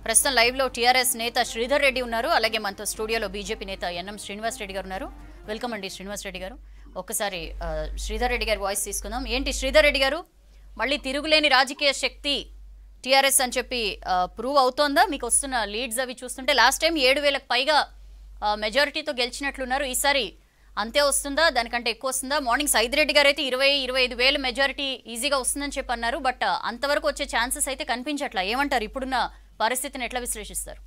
ప్రస్తుతం లైవ్ లో టీఆర్ఎస్ నేత శ్రీధర్ రెడ్డి ఉన్నారు అలాగే మనతో స్టూడియోలో బీజేపీ నేత ఎన్ఎం శ్రీనివాస్ రెడ్డి గారు ఉన్నారు వెల్కమ్ అండి శ్రీనివాస్ రెడ్డి గారు ఒక్కసారి ఆ, శ్రీధర్ రెడ్డి గారి వాయిస్ తీసుకుందాం ఏంటి శ్రీధర్ రెడ్డి గారు మళ్ళీ తిరుగులేని రాజకీయ శక్తి టీఆర్ఎస్ అని చెప్పి ప్రూవ్ అవుతోందా మీకు వస్తున్న లీడ్స్ అవి చూస్తుంటే లాస్ట్ టైం ఏడు వేలకు పైగా మెజారిటీతో గెలిచినట్లున్నారు ఈసారి అంతే వస్తుందా దానికంటే ఎక్కువ వస్తుందా మార్నింగ్ సైదిరెడ్డి గారు అయితే ఇరవై ఇరవై ఐదు వేలు మెజారిటీ ఈజీగా వస్తుందని చెప్పి అన్నారు బట్ అంతవరకు వచ్చే ఛాన్సెస్ అయితే కనిపించట్లా ఏమంటారు ఇప్పుడున్న పరిస్థితిని ఎట్లా విశ్లేషిస్తారు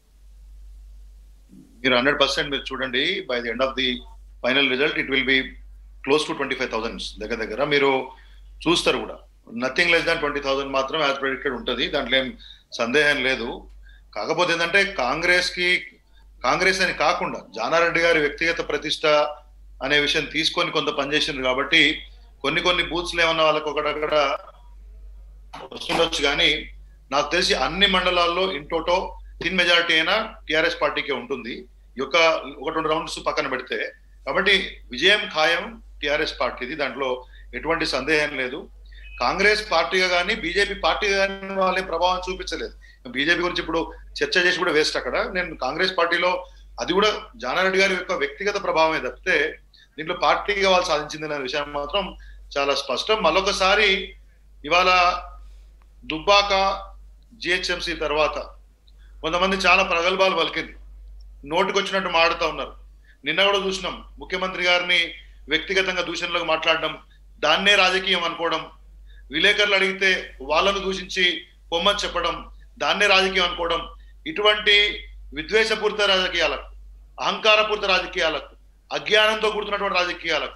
మీరు హండ్రెడ్ పర్సెంట్ మీరు చూడండి by the end of the final result it will be close to twenty five thousands దగ్గర దగ్గర మీరు చూస్తారు కూడా nothing less than twenty thousand మాత్రం యాజ్ ప్రెడిక్టెడ్ ఉంటుంది దాంట్లో ఏం సందేహం లేదు కాకపోతే ఏంటంటే కాంగ్రెస్ కి కాంగ్రెస్ అని కాకుండా జానారెడ్డి గారి వ్యక్తిగత ప్రతిష్ట అనే విషయం తీసుకొని కొంత పనిచేసిండ్రు కాబట్టి కొన్ని కొన్ని బూత్స్లు ఏమన్నా వాళ్ళకి ఒకటక్కడ వస్తుండొచ్చు కానీ నాకు తెలిసి అన్ని మండలాల్లో ఇంటోటో తిన్ మెజారిటీ అయినా టిఆర్ఎస్ పార్టీకే ఉంటుంది ఈ యొక్క ఒకటి రెండు రౌండ్స్ పక్కన పెడితే కాబట్టి విజయం ఖాయం టిఆర్ఎస్ పార్టీది దాంట్లో ఎటువంటి సందేహం లేదు కాంగ్రెస్ పార్టీగా కానీ బీజేపీ పార్టీగా కానీ వాళ్ళే ప్రభావం చూపించలేదు బీజేపీ గురించి ఇప్పుడు చర్చ చేసి కూడా వేస్ట్ అక్కడ నేను కాంగ్రెస్ పార్టీలో అది కూడా జానారెడ్డి గారి యొక్క వ్యక్తిగత ప్రభావమే తప్పితే దీంట్లో పార్టీగా వాళ్ళు సాధించింది అనే విషయం మాత్రం చాలా స్పష్టం మరొకసారి ఇవాళ దుబ్బాక జిహెచ్ఎంసీ తర్వాత కొంతమంది చాలా ప్రగల్భాలు పలికింది నోటికి వచ్చినట్టు మాడుతూ ఉన్నారు నిన్న కూడా చూసినాం ముఖ్యమంత్రి గారిని వ్యక్తిగతంగా దూషణలకు మాట్లాడడం దాన్నే రాజకీయం అనుకోవడం విలేకరులు అడిగితే వాళ్ళను దూషించి పొమ్మని చెప్పడం దాన్నే రాజకీయం అనుకోవడం ఇటువంటి విద్వేషపూరిత రాజకీయాలకు అహంకారపూరిత రాజకీయాలకు అజ్ఞానంతో కూడుతున్నటువంటి రాజకీయాలకు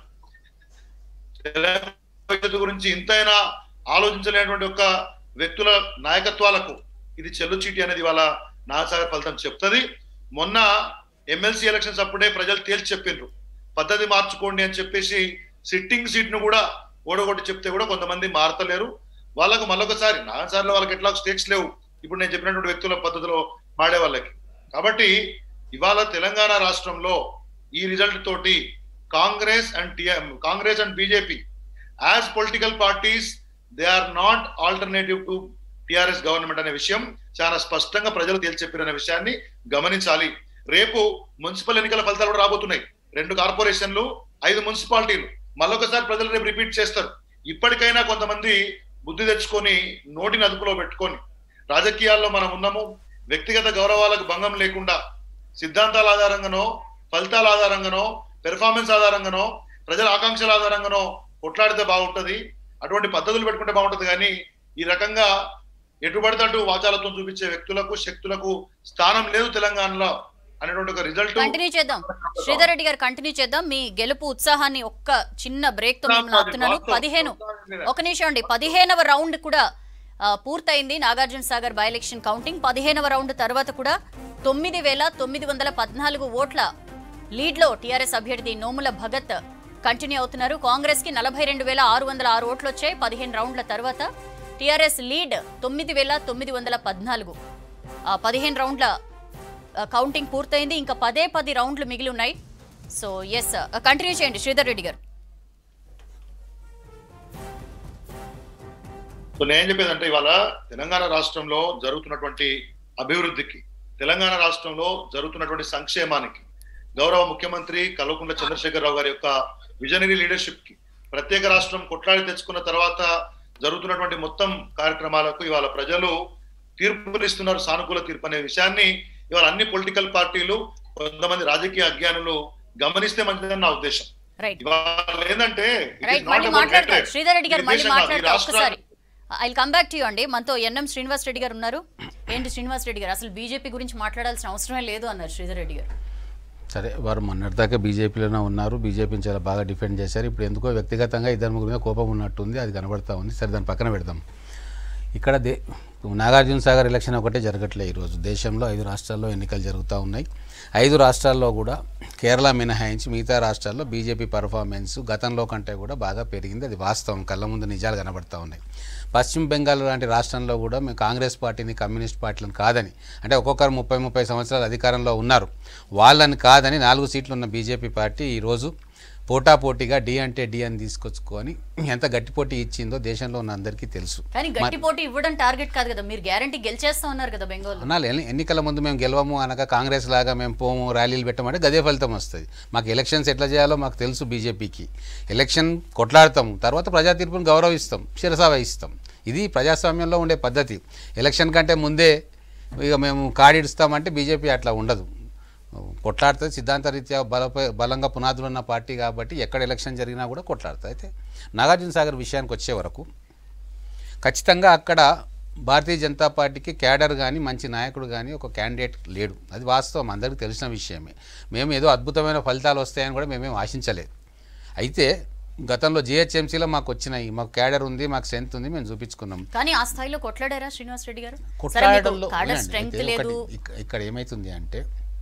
తెలంగాణ గురించి ఇంతైనా ఆలోచించలేనటువంటి ఒక వ్యక్తుల నాయకత్వాలకు ఇది చెల్లు చీటి అనేది వాళ్ళ నాసాగ ఫలితం చెప్తుంది మొన్న ఎమ్మెల్సీ ఎలక్షన్స్ అప్పుడే ప్రజలు తేల్చి చెప్పిండ్రు పద్ధతి మార్చుకోండి అని చెప్పేసి సిట్టింగ్ సీట్ ను కూడా ఓడగొట్టి చెప్తే కూడా కొంతమంది మారతలేరు వాళ్ళకు మళ్ళొకసారి నాసార్లు వాళ్ళకి ఎట్లా స్టేక్స్ లేవు ఇప్పుడు నేను చెప్పినటువంటి వ్యక్తుల పద్ధతిలో మాడే వాళ్ళకి కాబట్టి ఇవాళ తెలంగాణ రాష్ట్రంలో ఈ రిజల్ట్ తోటి Congress and TM Congress and BJP as political parties they are not alternative to TRS government అనే విషయం చాలా స్పష్టంగా ప్రజలు తేల్చెప్పారనే విషయాన్ని గమనించాలి రేపు మున్సిపల్ ఎన్నికల ఫలితాలు కూడా రాబోతున్నాయి రెండు కార్పొరేషన్లు ఐదు మున్సిపాలిటీలు మళ్ళొకసారి ప్రజలు రేపు రిపీట్ చేస్తారు ఇప్పటికైనా కొంతమంది బుద్ధి తెచ్చుకొని నోటిని అదుపులో పెట్టుకొని రాజకీయాల్లో మనం ఉన్నాము వ్యక్తిగత గౌరవాలకు భంగం లేకుండా సిద్ధాంతాల ఆధారంగానో ఫలితాల ఆధారంగానో పెర్ఫార్మెన్స్ ఆధారంగానో ప్రజల ఆకాంక్షల ఆధారంగానో కొట్లాడితే బాగుంటది అటువంటి పద్ధతులు పెట్టుకుంటే బాగుంటది కానీ ఈ రకంగా ఎటుబడితే అటు వాచాలతో చూపించే వ్యక్తులకు శక్తులకు స్థానం లేదు తెలంగాణలో అనేటువంటి ఒక రిజల్ట్ కంటిన్యూ చేద్దాం శ్రీధర్ రెడ్డి గారు కంటిన్యూ చేద్దాం మీ గెలుపు ఉత్సాహాన్ని ఒక్క చిన్న బ్రేక్ తో మేము ఆపుతున్నాను పదిహేను ఒక నిమిషం అండి పదిహేనవ రౌండ్ కూడా ఆ, పూర్తయింది Nagarjuna Sagar by election counting పదిహేనవ రౌండ్ తర్వాత కూడా తొమ్మిది వేల తొమ్మిది వందల పద్నాలుగు ఓట్ల లీడ్లో టీఆర్ఎస్ అభ్యర్థి నోముల భగత్ కంటిన్యూ అవుతున్నారు కాంగ్రెస్ కి నలభై రెండు వేల ఆరు వందల ఆరు ఓట్లు వచ్చాయి పదిహేను రౌండ్ల తర్వాత టీఆర్ఎస్ లీడ్ తొమ్మిది వేల తొమ్మిది వందల పద్నాలుగు ఆ, పదిహేను రౌండ్ల ఆ, కౌంటింగ్ పూర్తయింది ఇంకా పదే పది రౌండ్లు మిగిలి ఉన్నాయి సో ఎస్ కంటిన్యూ చేయండి శ్రీధర్ రెడ్డి గారు సో నేను చెప్పేది అంటే ఇవాళ తెలంగాణ రాష్ట్రంలో జరుగుతున్నటువంటి అభివృద్ధికి తెలంగాణ రాష్ట్రంలో జరుగుతున్నటువంటి సంక్షేమానికి గౌరవ ముఖ్యమంత్రి కల్వకుంట్ల చంద్రశేఖరరావు గారి యొక్క విజనరీ లీడర్షిప్ కి ప్రత్యేక రాష్ట్రం కొట్లాడి తెచ్చుకున్న తర్వాత జరుగుతున్నటువంటి మొత్తం కార్యక్రమాలకు ఇవాళ ప్రజలు తీర్పునిస్తున్నారు సానుకూల తీర్పు అనే విషయాన్ని ఇవాళ అన్ని పొలిటికల్ పార్టీలు కొంతమంది రాజకీయ అజ్ఞానులు గమనిస్తే మంచిదని నా ఉద్దేశం రైట్ ఇవాళ ఏంటంటే it is రైట్ not మళ్ళీ about మాట్లాడతారు hatred. శ్రీధర్ రెడ్డి గారు ఈ మళ్ళీ దేశం కాదు, ఈ మాట్లాడతారు రాష్ట్రాలు- ఒక్కసారి I come back to you అండి మనతో ఎన్ఎం శ్రీనివాస్ రెడ్డి గారు ఉన్నారు ఏంటి శ్రీనివాస్ రెడ్డి గారు అసలు బీజేపీ గురించి మాట్లాడాల్సిన అవసరమే లేదు అన్నారు శ్రీధర్ రెడ్డి గారు సరే వారు మొన్నటిదాకా బీజేపీలోనే ఉన్నారు బీజేపీని చాలా బాగా డిఫెండ్ చేశారు ఇప్పుడు ఎందుకో వ్యక్తిగతంగా ఇద్దరు ముగ్గురు మీద కోపం ఉన్నట్టుంది అది కనబడతా ఉంది సరే దాని పక్కన పెడదాం ఇక్కడ దే నాగార్జున సాగర్ ఎలక్షన్ ఒకటే జరగట్లే ఈరోజు దేశంలో ఐదు రాష్ట్రాల్లో ఎన్నికలు జరుగుతూ ఉన్నాయి ఐదు రాష్ట్రాల్లో కూడా కేరళ మినహాయించి మిగతా రాష్ట్రాల్లో బీజేపీ పర్ఫార్మెన్స్ గతంలో కంటే కూడా బాగా పెరిగింది అది వాస్తవం కళ్ళ ముందు నిజాలు కనబడతా ఉన్నాయి పశ్చిమ బెంగాల్ లాంటి రాష్ట్రంలో కూడా మేము కాంగ్రెస్ పార్టీని కమ్యూనిస్ట్ పార్టీలను కాదని అంటే ఒక్కొక్కరు ముప్పై ముప్పై సంవత్సరాలు అధికారంలో ఉన్నారు వాళ్ళని కాదని నాలుగు సీట్లు ఉన్న బీజేపీ పార్టీ ఈరోజు పోటాపోటీగా డి అంటే డి అని తీసుకొచ్చుకొని ఎంత గట్టి పోటీ ఇచ్చిందో దేశంలో ఉన్న అందరికీ తెలుసు కానీ గట్టి పోటీ ఇవ్వడం టార్గెట్ కాదు కదా మీరు గ్యారంటీ గెలిచేస్తా ఉన్నారు కదా బెంగాల్ అనాలి ఎన్ని- ఎన్నికల ముందు మేము గెలవము అనగా కాంగ్రెస్ లాగా మేము పోము ర్యాలీలు పెట్టమంటే గదే ఫలితం వస్తుంది మాకు ఎలక్షన్స్ ఎట్లా చేయాలో మాకు తెలుసు బీజేపీకి ఎలక్షన్ కొట్లాడతాం తర్వాత ప్రజా తీర్పును గౌరవిస్తాం శిరసా వహిస్తాం ఇది ప్రజాస్వామ్యంలో ఉండే పద్ధతి ఎలక్షన్ కంటే ముందే ఇక మేము కాడిడుస్తామంటే బీజేపీ అట్లా ఉండదు కొట్లాడుతుంది సిద్ధాంతరీత్యా బలపై బలంగా పునాదులు ఉన్న పార్టీ కాబట్టి ఎక్కడ ఎలక్షన్ జరిగినా కూడా కొట్లాడుతుంది అయితే నాగార్జున సాగర్ విషయానికి వచ్చే వరకు ఖచ్చితంగా అక్కడ భారతీయ జనతా పార్టీకి క్యాడర్ కానీ మంచి నాయకుడు కానీ ఒక క్యాండిడేట్ లేడు అది వాస్తవం అందరికీ తెలిసిన విషయమే మేము ఏదో అద్భుతమైన ఫలితాలు వస్తాయని కూడా మేమేం ఆశించలేదు అయితే గతంలో జిహెచ్ఎంసీలో మాకు వచ్చినాయి మాకు క్యాడర్ ఉంది మాకు స్ట్రెంత్ ఉంది మేము చూపించుకున్నాం కానీ ఆ స్థాయిలో కొట్లాడారా శ్రీనివాస్ రెడ్డి గారు సరే మీకు కొట్లాడడంలో కాడర్ వినండి, స్ట్రెంగ్త్ అయితే లేదు ఒకటి ఇక్క- ఇక్కడ ఏమైతుంది అంటే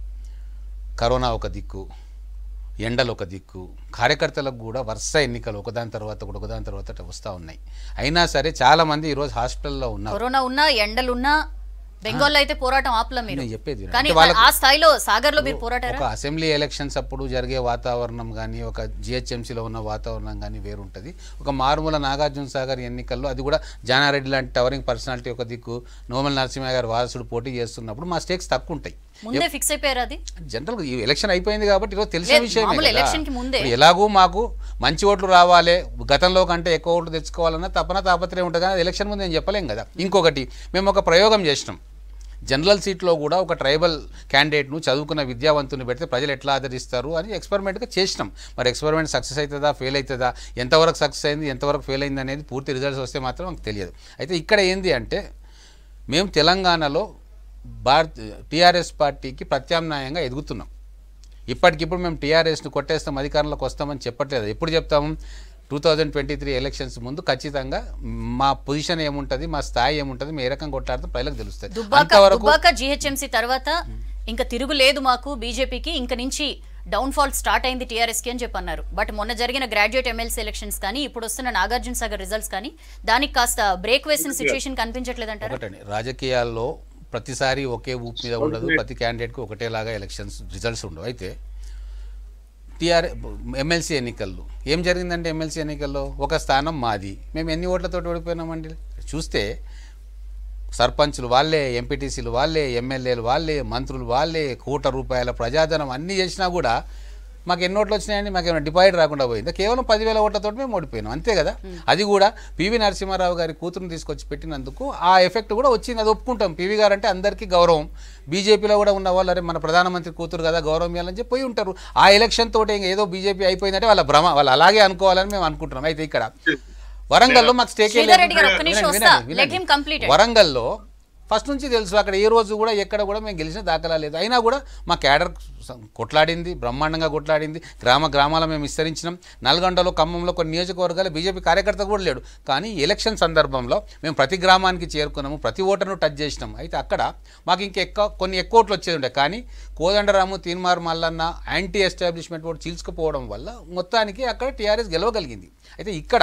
కరోనా ఒక దిక్కు ఎండలు ఒక దిక్కు కార్యకర్తలకు కూడా వరుస ఎన్నికలు ఒకదాని తర్వాత ఒకటి ఒకదాని తర్వాత అట్లా వస్తూ ఉన్నాయి అయినా సరే చాలా మంది ఈరోజు హాస్పిటల్లో ఉన్నారు కరోనా ఉన్నా ఎండలున్నా బెంగాల్లో అయితే పోరాటం ఆపలా మీరు నేను చెప్పేది వినండి. కానీ అంటే వాళ్ళకు- ఆ స్థాయిలో సాగర్ లో మీరు పోరాటారా ఒక అసెంబ్లీ ఎలక్షన్స్ అప్పుడు జరిగే వాతావరణం కానీ ఒక జిహెచ్ఎంసీలో ఉన్న వాతావరణం కానీ వేరుంటుంది ఒక మారుమూల నాగార్జున సాగర్ ఎన్నికల్లో అది కూడా జానారెడ్డి లాంటి టవరింగ్ పర్సనాలిటీ ఒక దిక్కు నోమల్ నరసింహ గారు వారసుడు పోటీ చేస్తున్నప్పుడు మా స్టేక్స్ తక్కువ ఉంటాయి ముందే ఫిక్స్ అయిపోయారు అది జనరల్ ఈ ఎలక్షన్ అయిపోయింది కాబట్టి ఈరోజు తెలిసిన లేదు, విషయమే మామూలు కదా. ఎలక్షన్కి ముందే. ఇప్పుడు ఎలాగూ మాకు మంచి ఓట్లు రావాలి గతంలో కంటే ఎక్కువ ఓట్లు తెచ్చుకోవాలన్న తపన తాపత్రయం ఉంటుంది కానీ ఎలక్షన్ ముందు నేను చెప్పలేం కదా ఇంకొకటి మేము ఒక ప్రయోగం చేసినాం జనరల్ సీట్లో కూడా ఒక ట్రైబల్ క్యాండిడేట్ను చదువుకున్న విద్యావంతుని పెడితే ప్రజలు ఎట్లా ఆదరిస్తారు అని ఎక్స్పెరిమెంట్గా చేసినాం మరి ఎక్స్పెరిమెంట్ సక్సెస్ అవుతుందా ఫెయిల్ అవుతుందా ఎంతవరకు సక్సెస్ అయింది ఎంతవరకు ఫెయిల్ అయింది అనేది పూర్తి రిజల్ట్స్ వస్తే మాత్రం మాకు తెలియదు అయితే ఇక్కడ ఏంది అంటే మేము తెలంగాణలో భారత్ టీఆర్ఎస్ పార్టీకి ప్రత్యామ్నాయంగా ఎదుగుతున్నాం ఇప్పటికిప్పుడు మేము టీఆర్ఎస్ను కొట్టేస్తాం అధికారంలోకి వస్తామని చెప్పట్లేదు ఎప్పుడు చెప్తాము two thousand twenty three elections ముందు ఖచ్చితంగా మా పొజిషన్ ఏముంటుంది మా స్థాయి ఏముంటుంది మేము ఏ రకంగా కొట్లాడతాం ప్రజలకు తెలుస్తుంది దుబ్బాక అంతవరకు దుబ్బాక జిహెచ్ఎంసీ తర్వాత ఇంకా తిరుగులేదు మాకు బీజేపీకి ఇంక నుంచి డౌన్ ఫాల్ స్టార్ట్ అయింది టీఆర్ఎస్ కి అని చెప్పి అన్నారు బట్ మొన్న జరిగిన గ్రాడ్యుయేట్ ఎమ్మెల్సీ ఎలక్షన్స్ కానీ ఇప్పుడు వస్తున్న నాగార్జున సాగర్ రిజల్ట్స్ కానీ దానికి కాస్త బ్రేక్ వేసిన సిచ్యువేషన్ కనిపించట్లేదంటారా ఒకటండి రాజకీయాల్లో ప్రతిసారి ఒకే ఊపు మీద ఉండదు ప్రతి క్యాండిడేట్కి ఒకటేలాగా ఎలక్షన్స్ రిజల్ట్స్ ఉండవు అయితే టీఆర్ ఎమ్మెల్సీ ఎన్నికల్లో ఏం జరిగిందంటే ఎమ్మెల్సీ ఎన్నికల్లో ఒక స్థానం మాది మేము ఎన్ని ఓట్లతో ఓడిపోయినామండి చూస్తే సర్పంచులు వాళ్ళే ఎంపీటీసీలు వాళ్ళే ఎమ్మెల్యేలు వాళ్ళే మంత్రులు వాళ్ళే కోట రూపాయల ప్రజాధనం అన్నీ చేసినా కూడా మాకు ఎన్ని ఓట్లు వచ్చినాయండి మాకు ఏమైనా డిపాజిట్ రాకుండా పోయిందా కేవలం పదివేల ఓట్లతో మేము ఓడిపోయినాం అంతే కదా అది కూడా పివి నరసింహారావు గారి కూతురుని తీసుకొచ్చి పెట్టినందుకు ఆ ఎఫెక్ట్ కూడా వచ్చింది అది ఒప్పుకుంటాం పివి గారు అంటే అందరికీ గౌరవం బీజేపీలో కూడా ఉన్న వాళ్ళు అరే మన ప్రధానమంత్రి కూతురు కదా గౌరవం ఇవ్వాలని చెప్పి పోయి ఉంటారు ఆ ఎలక్షన్ తోటి ఇంకా ఏదో బీజేపీ అయిపోయిందంటే వాళ్ళ భ్రమ వాళ్ళు అలాగే అనుకోవాలని మేము అనుకుంటున్నాం అయితే ఇక్కడ వరంగల్లో మాకు స్టేకే శ్రీధర్ రెడ్డి గారు ఒక్క నిమిషం వస్తా లెట్ హిమ్ కంప్లీట్ వరంగల్లో ఫస్ట్ నుంచి తెలుసు అక్కడ ఏ రోజు కూడా ఎక్కడ కూడా మేము గెలిచిన దాఖలా లేదు అయినా కూడా మా క్యాడర్ స- కొట్లాడింది బ్రహ్మాండంగా కొట్లాడింది గ్రామ గ్రామాల మేము విస్తరించినాం నల్గొండలో ఖమ్మంలో కొన్ని నియోజకవర్గాలు బీజేపీ కార్యకర్త కూడా లేడు కానీ ఎలక్షన్ సందర్భంలో మేము ప్రతి గ్రామానికి చేరుకున్నాము ప్రతి ఓటర్ను టచ్ చేసినాం అయితే అక్కడ మాకు ఇంకా ఎక్కువ కొన్ని ఎక్కువ ఓట్లు వచ్చేది ఉండే కానీ కోదండరాము తీన్మార్ మల్లన్న యాంటీ ఎస్టాబ్లిష్మెంట్ ఓటు చీల్చుకుపోవడం వల్ల మొత్తానికి అక్కడ టీఆర్ఎస్ గెలవగలిగింది అయితే ఇక్కడ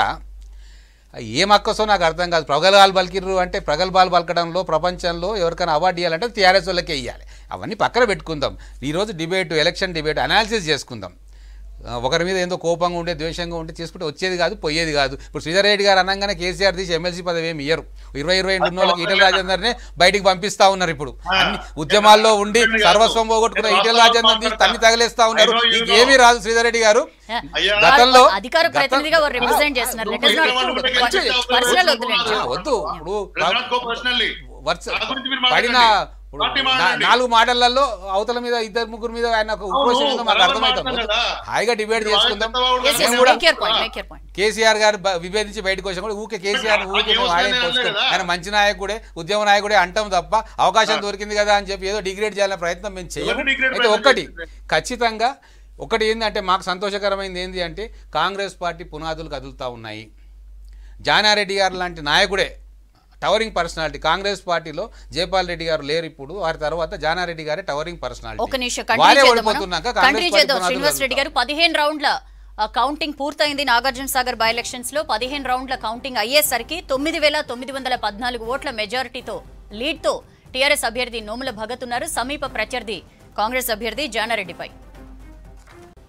ఏం అక్కసో నాకు అర్థం కాదు ప్రగల్భాలు పలికిర్రు అంటే ప్రగల్భాలు పలకడంలో ప్రపంచంలో ఎవరికైనా అవార్డు ఇవ్వాలంటే టీఆర్ఎస్ వాళ్ళకే ఇవ్వాలి అవన్నీ పక్కన పెట్టుకుందాం ఈరోజు డిబేట్ ఎలక్షన్ డిబేట్ అనాలిసిస్ చేసుకుందాం ఆ, ఒకరి మీద ఏందో కోపంగా ఉంటే ద్వేషంగా ఉంటే చేసుకుంటే వచ్చేది కాదు పోయేది కాదు ఇప్పుడు శ్రీధర్ రెడ్డి గారు అనగానే కేసీఆర్ తీసి ఎమ్మెల్సీ పదవి ఏమి ఇయ్యరు ఇరవై ఇరవై రెండు ఉన్న వాళ్ళకి ఈటల రాజేందర్నే బయటికి పంపిస్తా ఉన్నారు ఇప్పుడు అన్ని ఉద్యమాల్లో ఉండి సర్వస్వం పోగొట్టుకున్న ఈటల రాజేందర్ తీసి తన్ని తగిలేస్తా ఉన్నారు మీకు ఏమీ రాదు శ్రీధర్ రెడ్డి గారు అయ్యా, గతంలో అధికార ప్రతినిధిగా వారు రిప్రజెంట్ చేస్తున్నారు లెట్ us not పర్సనల్ వద్దులేండి ఆ, వద్దు ఇప్పుడు Let's not go personally. వర్ష నా గురించి మీరు పడిన మాట్లాడండి. ఇప్పుడు పార్టీ నా- మాట్లాడండి. నాలుగు మాటలలో అవతల మీద ఇద్దరు ముగ్గురు మీద ఆయన ఒక ఉక్రోషం ఏందో మాకు అవును, అర్థమవుతాం మాట్లాడు కదా. హాయిగా డిబేట్ ఇప్పుడు చేసుకుందాం ఆయన చెత్తవాడు Yes, yes, మేము కూడా make your point, make your point. KCR గారు బ- విభేదించి బయటకు వచ్చాం కూడా ఊకే కేసీఆర్ ఊకే ఆ మేము వ్యవస్థ ఆయన అనేది పోసుకోం. కదా. ఆయన మంచి నాయకుడే ఉద్యమ నాయకుడే అంటాం తప్ప అవకాశం దొరికింది కదా అని చెప్పి ఏదో డిగ్రేడ్ చేయాలనే ప్రయత్నం మేము చేయము ఎవరిని degrade అయితే ప్రయత్నం ఒక్కటి చేస్తున్నారు? ఖచ్చితంగా ఒకటి ఏంటంటే మాకు సంతోషకరమైంది ఏంటి అంటే కాంగ్రెస్ పార్టీ పునాదులు కదులుతూ ఉన్నాయి జానారెడ్డి గారు లాంటి నాయకుడే టవరింగ్ పర్సనాలిటీ కాంగ్రెస్ పార్టీలో జయపాల్ రెడ్డి గారు లేరు ఇప్పుడు వారి తర్వాత జానారెడ్డి గారే టవరింగ్ పర్సనాలిటీ ఒక నిమిషం వారే కంటిన్యూ చేద్దాం ఓడిపోతున్నాక మనం. కాంగ్రెస్ కంటిన్యూ పార్టీ చేద్దాం పునాదులు శ్రీనివాస్ రెడ్డి గారు పదిహేను రౌండ్ల ఆ, కౌంటింగ్ పూర్తయింది నాగార్జున సాగర్ బై ఎలక్షన్స్ లో పదిహేను రౌండ్ల కౌంటింగ్ అయ్యేసరికి తొమ్మిది వేల తొమ్మిది వందల పద్నాలుగు ఓట్ల మెజారిటీతో లీడ్ తో టీఆర్ఎస్ అభ్యర్థి నోముల భగత్ ఉన్నారు సమీప ప్రత్యర్థి కాంగ్రెస్ అభ్యర్థి జానారెడ్డిపై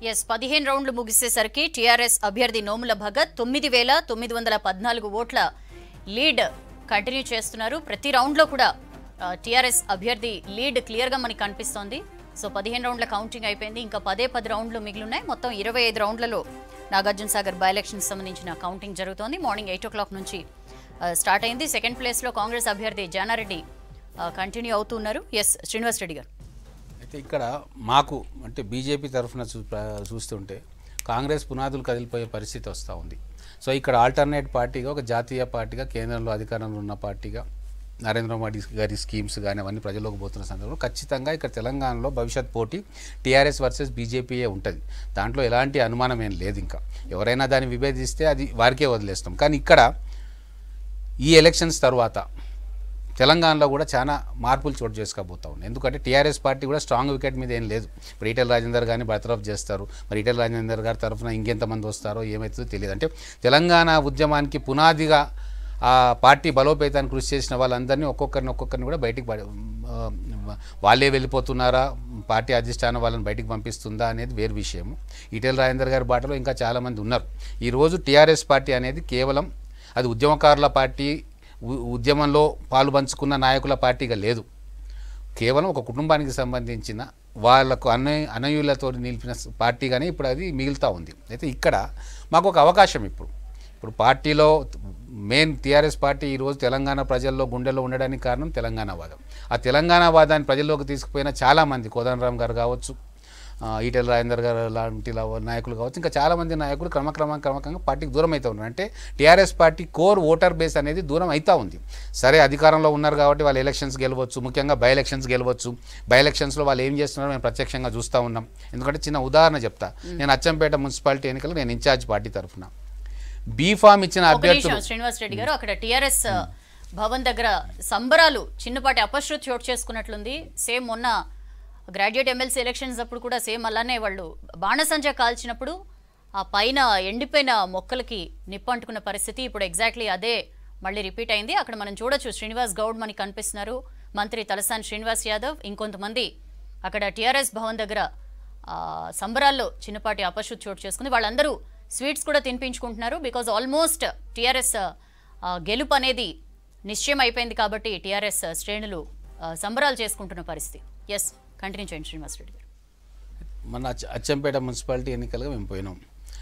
ఎస్ పదిహేను రౌండ్లు ముగిసేసరికి టీఆర్ఎస్ అభ్యర్థి నోముల భగత్ తొమ్మిది వేల తొమ్మిది వందల పద్నాలుగు ఓట్ల లీడ్ కంటిన్యూ చేస్తున్నారు ప్రతి రౌండ్లో కూడా టీఆర్ఎస్ అభ్యర్థి లీడ్ క్లియర్గా మనకి కనిపిస్తోంది సో పదిహేను రౌండ్ల కౌంటింగ్ అయిపోయింది ఇంకా పదే పది రౌండ్లు మిగిలిన్నాయి మొత్తం ఇరవై ఐదు రౌండ్లలో నాగార్జున సాగర్ బై ఎలక్షన్కి సంబంధించిన కౌంటింగ్ జరుగుతోంది మార్నింగ్ ఎయిట్ ఓ క్లాక్ నుంచి ఆ, స్టార్ట్ అయింది సెకండ్ ప్లేస్లో కాంగ్రెస్ అభ్యర్థి జానారెడ్డి కంటిన్యూ అవుతున్నారు ఎస్ శ్రీనివాస్ రెడ్డి గారు అయితే ఇక్కడ మాకు అంటే బీజేపీ తరఫున చూ ప్ర- చూస్తుంటే కాంగ్రెస్ పునాదులు కదిలిపోయే పరిస్థితి వస్తూ ఉంది సో ఇక్కడ ఆల్టర్నేట్ పార్టీగా ఒక జాతీయ పార్టీగా కేంద్రంలో అధికారంలో ఉన్న పార్టీగా నరేంద్ర మోడీ గారి స్కీమ్స్ కానీ అవన్నీ ప్రజల్లోకి పోతున్న సందర్భంలో ఖచ్చితంగా ఇక్కడ తెలంగాణలో భవిష్యత్ పోటీ టీఆర్ఎస్ వర్సెస్ బీజేపీయే ఉంటుంది దాంట్లో ఎలాంటి అనుమానం ఏం లేదు ఇంకా ఎవరైనా దాన్ని విభేదిస్తే అది వారికే వదిలేస్తాం కానీ ఇక్కడ ఈ ఎలక్షన్స్ తర్వాత తెలంగాణలో కూడా చాలా మార్పులు చోటు చేసుకోబోతా ఉన్నాయి ఎందుకంటే టీఆర్ఎస్ పార్టీ కూడా స్ట్రాంగ్ వికెట్ మీద ఏం లేదు మరి ఈటెల రాజేందర్ గారిని బర్తరఫ్ చేస్తారు మరి ఈటెల రాజేందర్ గారి తరఫున ఇంకెంతమంది వస్తారో ఏమవుతుందో తెలియదు అంటే తెలంగాణ ఉద్యమానికి పునాదిగా ఆ పార్టీ బలోపేతానికి కృషి చేసిన వాళ్ళందరినీ ఒక్కొక్కరిని ఒక్కొక్కరిని కూడా బయటికి పడే- ఆ, వాళ్ళే వెళ్ళిపోతున్నారా పార్టీ అధిష్టానం వాళ్ళని బయటికి పంపిస్తుందా అనేది వేరు విషయం ఈటెల రాజేందర్ గారి బాటలో ఇంకా చాలామంది ఉన్నారు ఈరోజు టీఆర్ఎస్ పార్టీ అనేది కేవలం అది ఉద్యమకారుల పార్టీ ఉ- ఉద్యమంలో పాలు పంచుకున్న నాయకుల పార్టీగా లేదు కేవలం ఒక కుటుంబానికి సంబంధించిన వాళ్ళకు అన్న అనయులతో నిలిపిన స- పార్టీగానే ఇప్పుడు అది మిగులుతూ ఉంది అయితే ఇక్కడ మాకు ఒక అవకాశం ఇప్పుడు ఇప్పుడు పార్టీలో మెయిన్ టీఆర్ఎస్ పార్టీ ఈరోజు తెలంగాణ ప్రజల్లో గుండెల్లో ఉండడానికి కారణం తెలంగాణ వాదం ఆ తెలంగాణ వాదాన్ని ప్రజల్లోకి తీసుకుపోయిన చాలామంది కోదండరామ్ గారు కావచ్చు ఆ, ఈటెల రాజేందర్ గారు లాంటి లా- నాయకులు కావచ్చు ఇంకా చాలామంది నాయకులు క్రమక్రమం క్రమక్రమంగా పార్టీకి దూరం అవుతూ ఉన్నారు అంటే TRS party core voter base అనేది దూరం అవుతూ ఉంది సరే అధికారంలో ఉన్నారు కాబట్టి వాళ్ళు ఎలక్షన్స్ గెలవచ్చు ముఖ్యంగా బై ఎలక్షన్స్ గెలవచ్చు బై ఎలక్షన్స్లో వాళ్ళు ఏం చేస్తున్నారో మేము ప్రత్యక్షంగా చూస్తూ ఉన్నాం ఎందుకంటే చిన్న ఉదాహరణ చెప్తా నేను అచ్చంపేట మున్సిపాలిటీ ఎన్నికలు నేను ఇన్ఛార్జ్ పార్టీ తరఫున బీఫామ్ ఇచ్చిన ఒక అభ్యర్థులు నిమిషం శ్రీనివాస్ రెడ్డి గారు అక్కడ టిఆర్ఎస్ భవన్ దగ్గర సంబరాలు చిన్నపాటి అపశృతి చోటు చేసుకున్నట్లుంది సేమ్ మొన్న గ్రాడ్యుయేట్ ఎమ్మెల్సీ ఎలక్షన్స్ అప్పుడు కూడా సేమ్ అలానే వాళ్ళు బాణసంచా కాల్చినప్పుడు ఆ పైన ఎండిపోయిన మొక్కలకి నిప్పు అంటుకున్న పరిస్థితి ఇప్పుడు ఎగ్జాక్ట్లీ అదే మళ్ళీ రిపీట్ అయింది అక్కడ మనం చూడొచ్చు శ్రీనివాస్ గౌడ్ మనకి కనిపిస్తున్నారు మంత్రి తలసాని శ్రీనివాస్ యాదవ్ ఇంకొంతమంది అక్కడ టిఆర్ఎస్ భవన్ దగ్గర ఆ, సంబరాల్లో చిన్నపాటి అపశృతి చోటు చేసుకుంది వాళ్ళందరూ స్వీట్స్ కూడా తినిపించుకుంటున్నారు బికాజ్ ఆల్మోస్ట్ టీఆర్ఎస్ గెలుపు అనేది నిశ్చయం అయిపోయింది కాబట్టి టీఆర్ఎస్ శ్రేణులు ఆ, సంబరాలు చేసుకుంటున్న పరిస్థితి ఎస్ కంటిన్యూ చేయండి శ్రీనివాస్ రెడ్డి గారు మన అచ్చ- అచ్చంపేట మున్సిపాలిటీ ఎన్నికలుగా మేము పోయినాం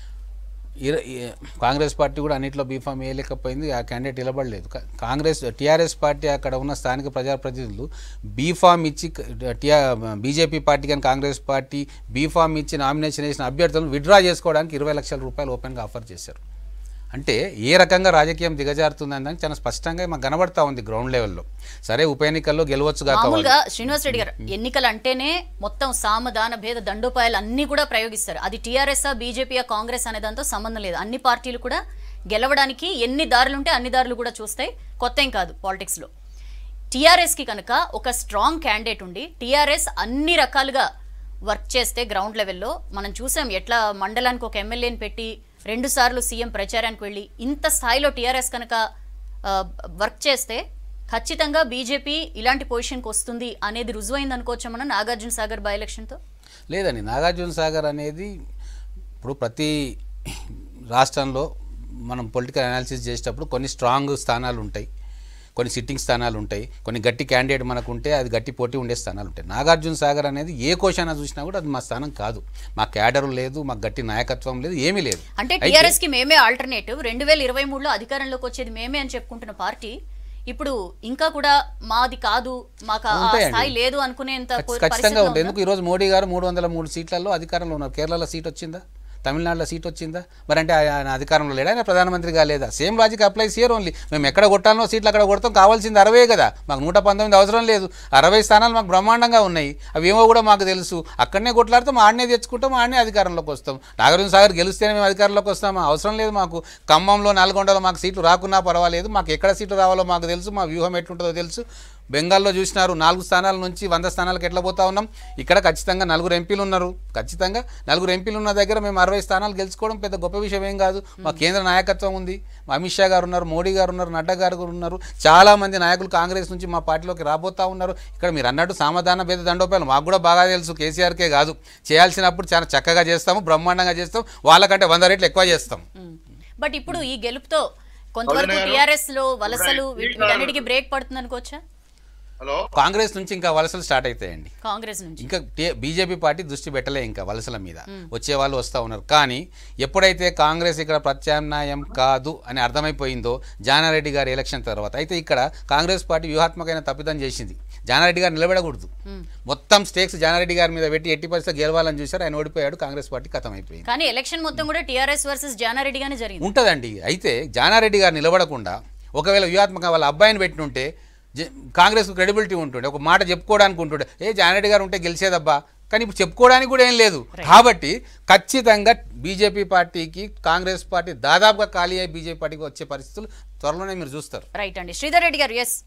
ఇర- ఈ- కాంగ్రెస్ పార్టీ కూడా అన్నింటిలో బీఫామ్ వేయలేకపోయింది ఆ క్యాండిడేట్ నిలబడలేదు కా- కాంగ్రెస్ టీఆర్ఎస్ పార్టీ అక్కడ ఉన్న స్థానిక ప్రజాప్రతినిధులు బీఫామ్ ఇచ్చి టీఆర్ బీజేపీ పార్టీ కానీ కాంగ్రెస్ పార్టీ బీఫామ్ ఇచ్చి నామినేషన్ చేసిన అభ్యర్థులను విత్డ్రా చేసుకోవడానికి ఇరవై లక్షల రూపాయలు ఓపెన్గా ఆఫర్ చేశారు అంటే ఏ రకంగా రాజకీయం దిగజారుతుందని దానికి చాలా స్పష్టంగా మాకు కనబడతా ఉంది గ్రౌండ్ లెవెల్లో సరే ఉప ఎన్నికల్లో గెలవచ్చు కాక వాళ్ళు. మామూలుగా శ్రీనివాస్ రెడ్డి గారు ఎన్నికలు అంటేనే మొత్తం సామదాన భేద దండోపాయాలు అన్ని కూడా ప్రయోగిస్తారు అది టీఆర్ఎస్ బీజేపీ కాంగ్రెస్ అనే దాంతో సంబంధం లేదు అన్ని పార్టీలు కూడా గెలవడానికి ఎన్ని దారులు ఉంటే అన్ని దారులు కూడా చూస్తాయి కొత్త ఏం కాదు పాలిటిక్స్ లో టీఆర్ఎస్ కి కనుక ఒక స్ట్రాంగ్ క్యాండిడేట్ ఉండి టీఆర్ఎస్ అన్ని రకాలుగా వర్క్ చేస్తే గ్రౌండ్ లెవెల్లో మనం చూసాం ఎట్లా మండలానికి ఒక ఎమ్మెల్యేని పెట్టి రెండు సార్లు సీఎం ప్రచారానికి వెళ్ళి ఇంత స్థాయిలో టీఆర్ఎస్ కనుక ఆ, వర్క్ చేస్తే ఖచ్చితంగా బీజేపీ ఇలాంటి పొజిషన్కి వస్తుంది అనేది రుజువైంది అనుకోవచ్చా మనం నాగార్జున సాగర్ బై ఎలక్షన్తో లేదండి నాగార్జున సాగర్ అనేది ఇప్పుడు ప్రతి రాష్ట్రంలో మనం పొలిటికల్ అనాలిసిస్ చేసేటప్పుడు కొన్ని స్ట్రాంగ్ స్థానాలు ఉంటాయి కొన్ని సిట్టింగ్ స్థానాలు ఉంటాయి కొన్ని గట్టి క్యాండిడేట్ మనకు ఉంటే అది గట్టి పోటీ ఉండే స్థానాలు ఉంటాయి నాగార్జున సాగర్ అనేది ఏ కోశాన చూసినా కూడా అది మా స్థానం కాదు మా క్యాడర్ లేదు మాకు గట్టి నాయకత్వం లేదు ఏమీ లేదు అంటే అయితే- టీఆర్ఎస్ కి మేమే ఆల్టర్నేటివ్ రెండు వేల ఇరవై మూడులో అధికారంలోకి వచ్చేది మేమే అని చెప్పుకుంటున్న పార్టీ ఇప్పుడు ఇంకా కూడా మాది కాదు మాకు ఆ ఉంటాయండి. స్థాయి లేదు అనుకునేంత ఖచ్చి- పో- ఖచ్చితంగా పరిస్థితిలో ఉంటుంది ఉందా? ఎందుకు ఈరోజు మోడీ గారు మూడు వందల మూడు సీట్లలో అధికారంలో ఉన్నారు కేరళలో సీట్ వచ్చిందా తమిళనాడులో సీట్ వచ్చిందా మరి అంటే ఆయన అధికారంలో లేడా ఆయన ప్రధానమంత్రిగా లేదా same logic applies here only మేము ఎక్కడ కొట్టాలనో సీట్లు అక్కడ కొడతాం కావాల్సింది అరవై కదా మాకు నూట పంతొమ్మిది అవసరం లేదు అరవై స్థానాలు మాకు బ్రహ్మాండంగా ఉన్నాయి అవి ఏమో కూడా మాకు తెలుసు అక్కడనే కొట్లాడితే ఆడనే తెచ్చుకుంటాం ఆడనే అధికారంలోకి వస్తాం నాగార్జున సాగర్ గెలిస్తేనే మేము అధికారంలోకి వస్తాం అవసరం లేదు మాకు ఖమ్మంలో నల్గొండలో మాకు సీట్లు రాకున్నా పర్వాలేదు మాకు ఎక్కడ సీట్లు రావాలో మాకు తెలుసు మా వ్యూహం ఎట్లుంటుందో తెలుసు బెంగాల్లో చూసినారు నాలుగు స్థానాల నుంచి వంద స్థానాలకు ఎట్లా పోతా ఉన్నాం ఇక్కడ ఖచ్చితంగా నలుగురు ఎంపీలు ఉన్నారు ఖచ్చితంగా నలుగురు ఎంపీలు ఉన్న దగ్గర మేము అరవై స్థానాలు గెలుచుకోవడం పెద్ద గొప్ప విషయం ఏం కాదు మా కేంద్ర నాయకత్వం ఉంది మా అమిత్ షా గారు ఉన్నారు మోడీ గారు ఉన్నారు నడ్డా గారు కూడా ఉన్నారు చాలా మంది నాయకులు కాంగ్రెస్ నుంచి మా పార్టీలోకి రాబోతా ఉన్నారు ఇక్కడ మీరు అన్నట్టు సామధాన భేద దండోపాయాలు మాకు కూడా బాగా తెలుసు కేసీఆర్కే కాదు చేయాల్సినప్పుడు చాలా చక్కగా చేస్తాము బ్రహ్మాండంగా చేస్తాం వాళ్ళకంటే వంద రెట్లు ఎక్కువ చేస్తాం బట్ ఇప్పుడు ఈ గెలుపుతో కొంతవరకు సౌజన్య గారు, టీఆర్ఎస్ లో వలసలు ఇప్పుడు వీటి- ఈ కాలం- వీటన్నిటికీ బ్రేక్ పడుతుంది అనుకోవచ్చా హలో కాంగ్రెస్ నుంచి ఇంకా వలసలు స్టార్ట్ అవుతాయండి కాంగ్రెస్ నుంచి ఇంకా టే- బీజేపీ పార్టీ దృష్టి పెట్టలే ఇంకా వలసల మీద వచ్చే వాళ్ళు వస్తూ ఉన్నారు కానీ ఎప్పుడైతే కాంగ్రెస్ ఇక్కడ ప్రత్యామ్నాయం కాదు అని అర్థమైపోయిందో జానారెడ్డి గారి ఎలక్షన్ తర్వాత అయితే ఇక్కడ కాంగ్రెస్ పార్టీ వ్యూహాత్మకమైన తప్పిదం చేసింది జానారెడ్డి గారు నిలబడకూడదు మొత్తం స్టేక్స్ జానారెడ్డి గారి మీద పెట్టి ఎట్టి పరిస్థితి గెలవాలని చూశారు ఆయన ఓడిపోయాడు కాంగ్రెస్ పార్టీ కథం అయిపోయింది కానీ ఎలక్షన్ మొత్తం కూడా టీఆర్ఎస్ వర్సెస్ జానారెడ్డి జరిగింది ఉంటుందండి అయితే జానారెడ్డి గారు నిలబడకుండా ఒకవేళ వ్యూహాత్మకంగా వాళ్ళ అబ్బాయిని పెట్టినుంటే జ- కాంగ్రెస్ క్రెడిబిలిటీ ఉంటుండే ఒక మాట చెప్పుకోవడానికి ఉంటుండే ఏ జానారెడ్డి గారు ఉంటే గెలిచేదబ్బా కానీ ఇప్పుడు చెప్పుకోవడానికి కూడా ఏం లేదు కాబట్టి ఖచ్చితంగా బీజేపీ పార్టీకి కాంగ్రెస్ పార్టీ దాదాపుగా ఖాళీ అయ్యి బీజేపీ పార్టీకి వచ్చే పరిస్థితులు త్వరలోనే మీరు చూస్తారు రైట్ అండి శ్రీధర్ రెడ్డి గారు ఎస్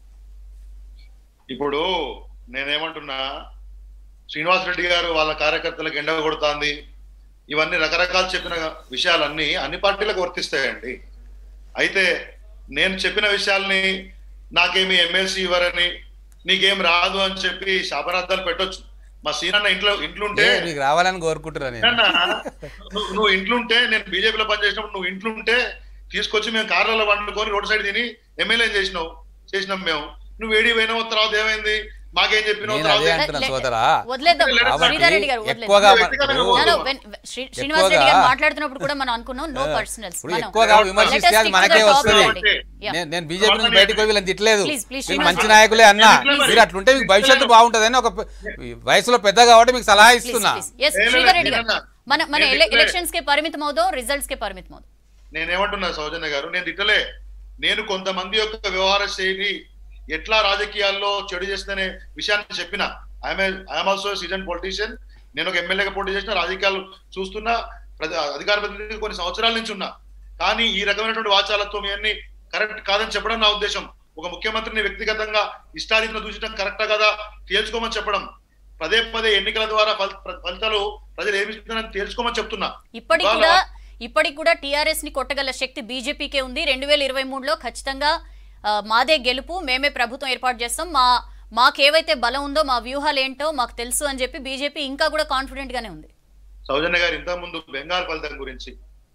ఇప్పుడు నేనేమంటున్నా శ్రీనివాస్ రెడ్డి గారు వాళ్ళ కార్యకర్తలకు ఎండ కొడుతోంది ఇవన్నీ రకరకాలు చెప్పిన విషయాలన్నీ అన్ని పార్టీలకు వర్తిస్తాయండి అయితే నేను చెప్పిన విషయాల్ని నాకేమి ఎమ్మెల్సీ ఇవ్వరని నీకేం రాదు అని చెప్పి శాపనార్థాలు పెట్టొచ్చు మా సీనన్న ఇంట్లో ఇంట్లుంటే ఏ, మీకు రావాలని కోరుకుంటున్నా నేను అన్నా, నువ్వు నువ్వు ఇంట్లుంటే నేను బీజేపీలో పనిచేసినప్పుడు నువ్వు ఇంట్లుంటే తీసుకొచ్చి మేము కార్లలో వండుకొని రోడ్ సైడ్ తిని ఎమ్మెల్యే చేసినావు చేసినాం మేము నువ్వు ఏడి పోయినావు తర్వాత ఏమైంది మాకేం చెప్పినావు నేను తర్వాత అదే ఏం- అంటున్నా లే- సోదరా వదిలేద్దాం కాబట్టి శ్రీధర్ రెడ్డి గారు వదిలేద్దాం ఎక్కువగా మన- వ్యక్తిగతంగా ఇప్పుడు- No, no, when- Sri- Srinivas Reddy గారు ఎక్కువగా- మాట్లాడుతున్నప్పుడు కూడా మనం అనుకున్నాం నో పర్సనల్స్ ఇప్పుడు ఎక్కువగా విమర్శిస్తే అది మనకే వస్తుంది నేను నేను బీజేపీ నుంచి బయటకు పోయి వీళ్ళని తిట్టలేదు Please, please, మీరు శ్రీనివాస్ మంచి రెడ్డి. నాయకులే అన్నా Please. మీరు అట్లుంటే మీకు భవిష్యత్తు బాగుంటుందని ఒక పె- వయసులో పెద్ద కాబట్టి మీకు సలహా ఇస్తున్నా ఎస్ లేదు, శ్రీధర్ రెడ్డి గారు లేదన్నా. మన మన నేను తిట్టలే. ఎలక్షన్స్ కి పరిమితం అవుదాం రిజల్ట్స్ కి పరిమితం అవుదాం నేనేమంటున్నా సౌజన్య గారు నేను తిట్టలే నేను కొంతమంది యొక్క వ్యవహార శైలి ఎట్లా రాజకీయాల్లో చెడు చేస్తుందనే విషయాన్ని చెప్పిన ఐఎమ్ ఆల్సో సీజన్ పొలిటీషియన్ నేను ఒక ఎమ్మెల్యేగా పోటీ చేసిన రాజకీయాలు చూస్తున్నా ప్రజా అధికార ప్రతినిధి కొన్ని సంవత్సరాల నుంచి ఉన్నా కానీ ఈ రకమైనటువంటి వాచాలత్వం ఇవన్నీ కరెక్ట్ కాదని చెప్పడం నా ఉద్దేశం ఒక ముఖ్యమంత్రిని వ్యక్తిగతంగా ఇష్టారీతిలో దూషించడం కరెక్టా కదా తేల్చుకోమని చెప్పడం పదే పదే ఎన్నికల ద్వారా ఫల- ఫలితాలు ప్రజలు ఏమి ఇస్తున్నారని తేల్చుకోమని చెప్తున్నా ఇప్పటికి ఇవాళ- కూడా ఇప్పటికి కూడా టీఆర్ఎస్ ని కొట్టగల శక్తి బీజేపీకే ఉంది రెండు వేల ఇరవై మూడులో ఖచ్చితంగా ఆ, మాదే గెలుపు మేమే ప్రభుత్వం ఏర్పాటు చేస్తాం మా మాకేవైతే బలం ఉందో మా వ్యూహాలు ఏంటో మాకు తెలుసు అని చెప్పి బీజేపీ ఇంకా కూడా కాన్ఫిడెంట్ గానే ఉంది సౌజన్య గారు ఇంతకు ముందు బెంగాల్ ఫలితం గురించి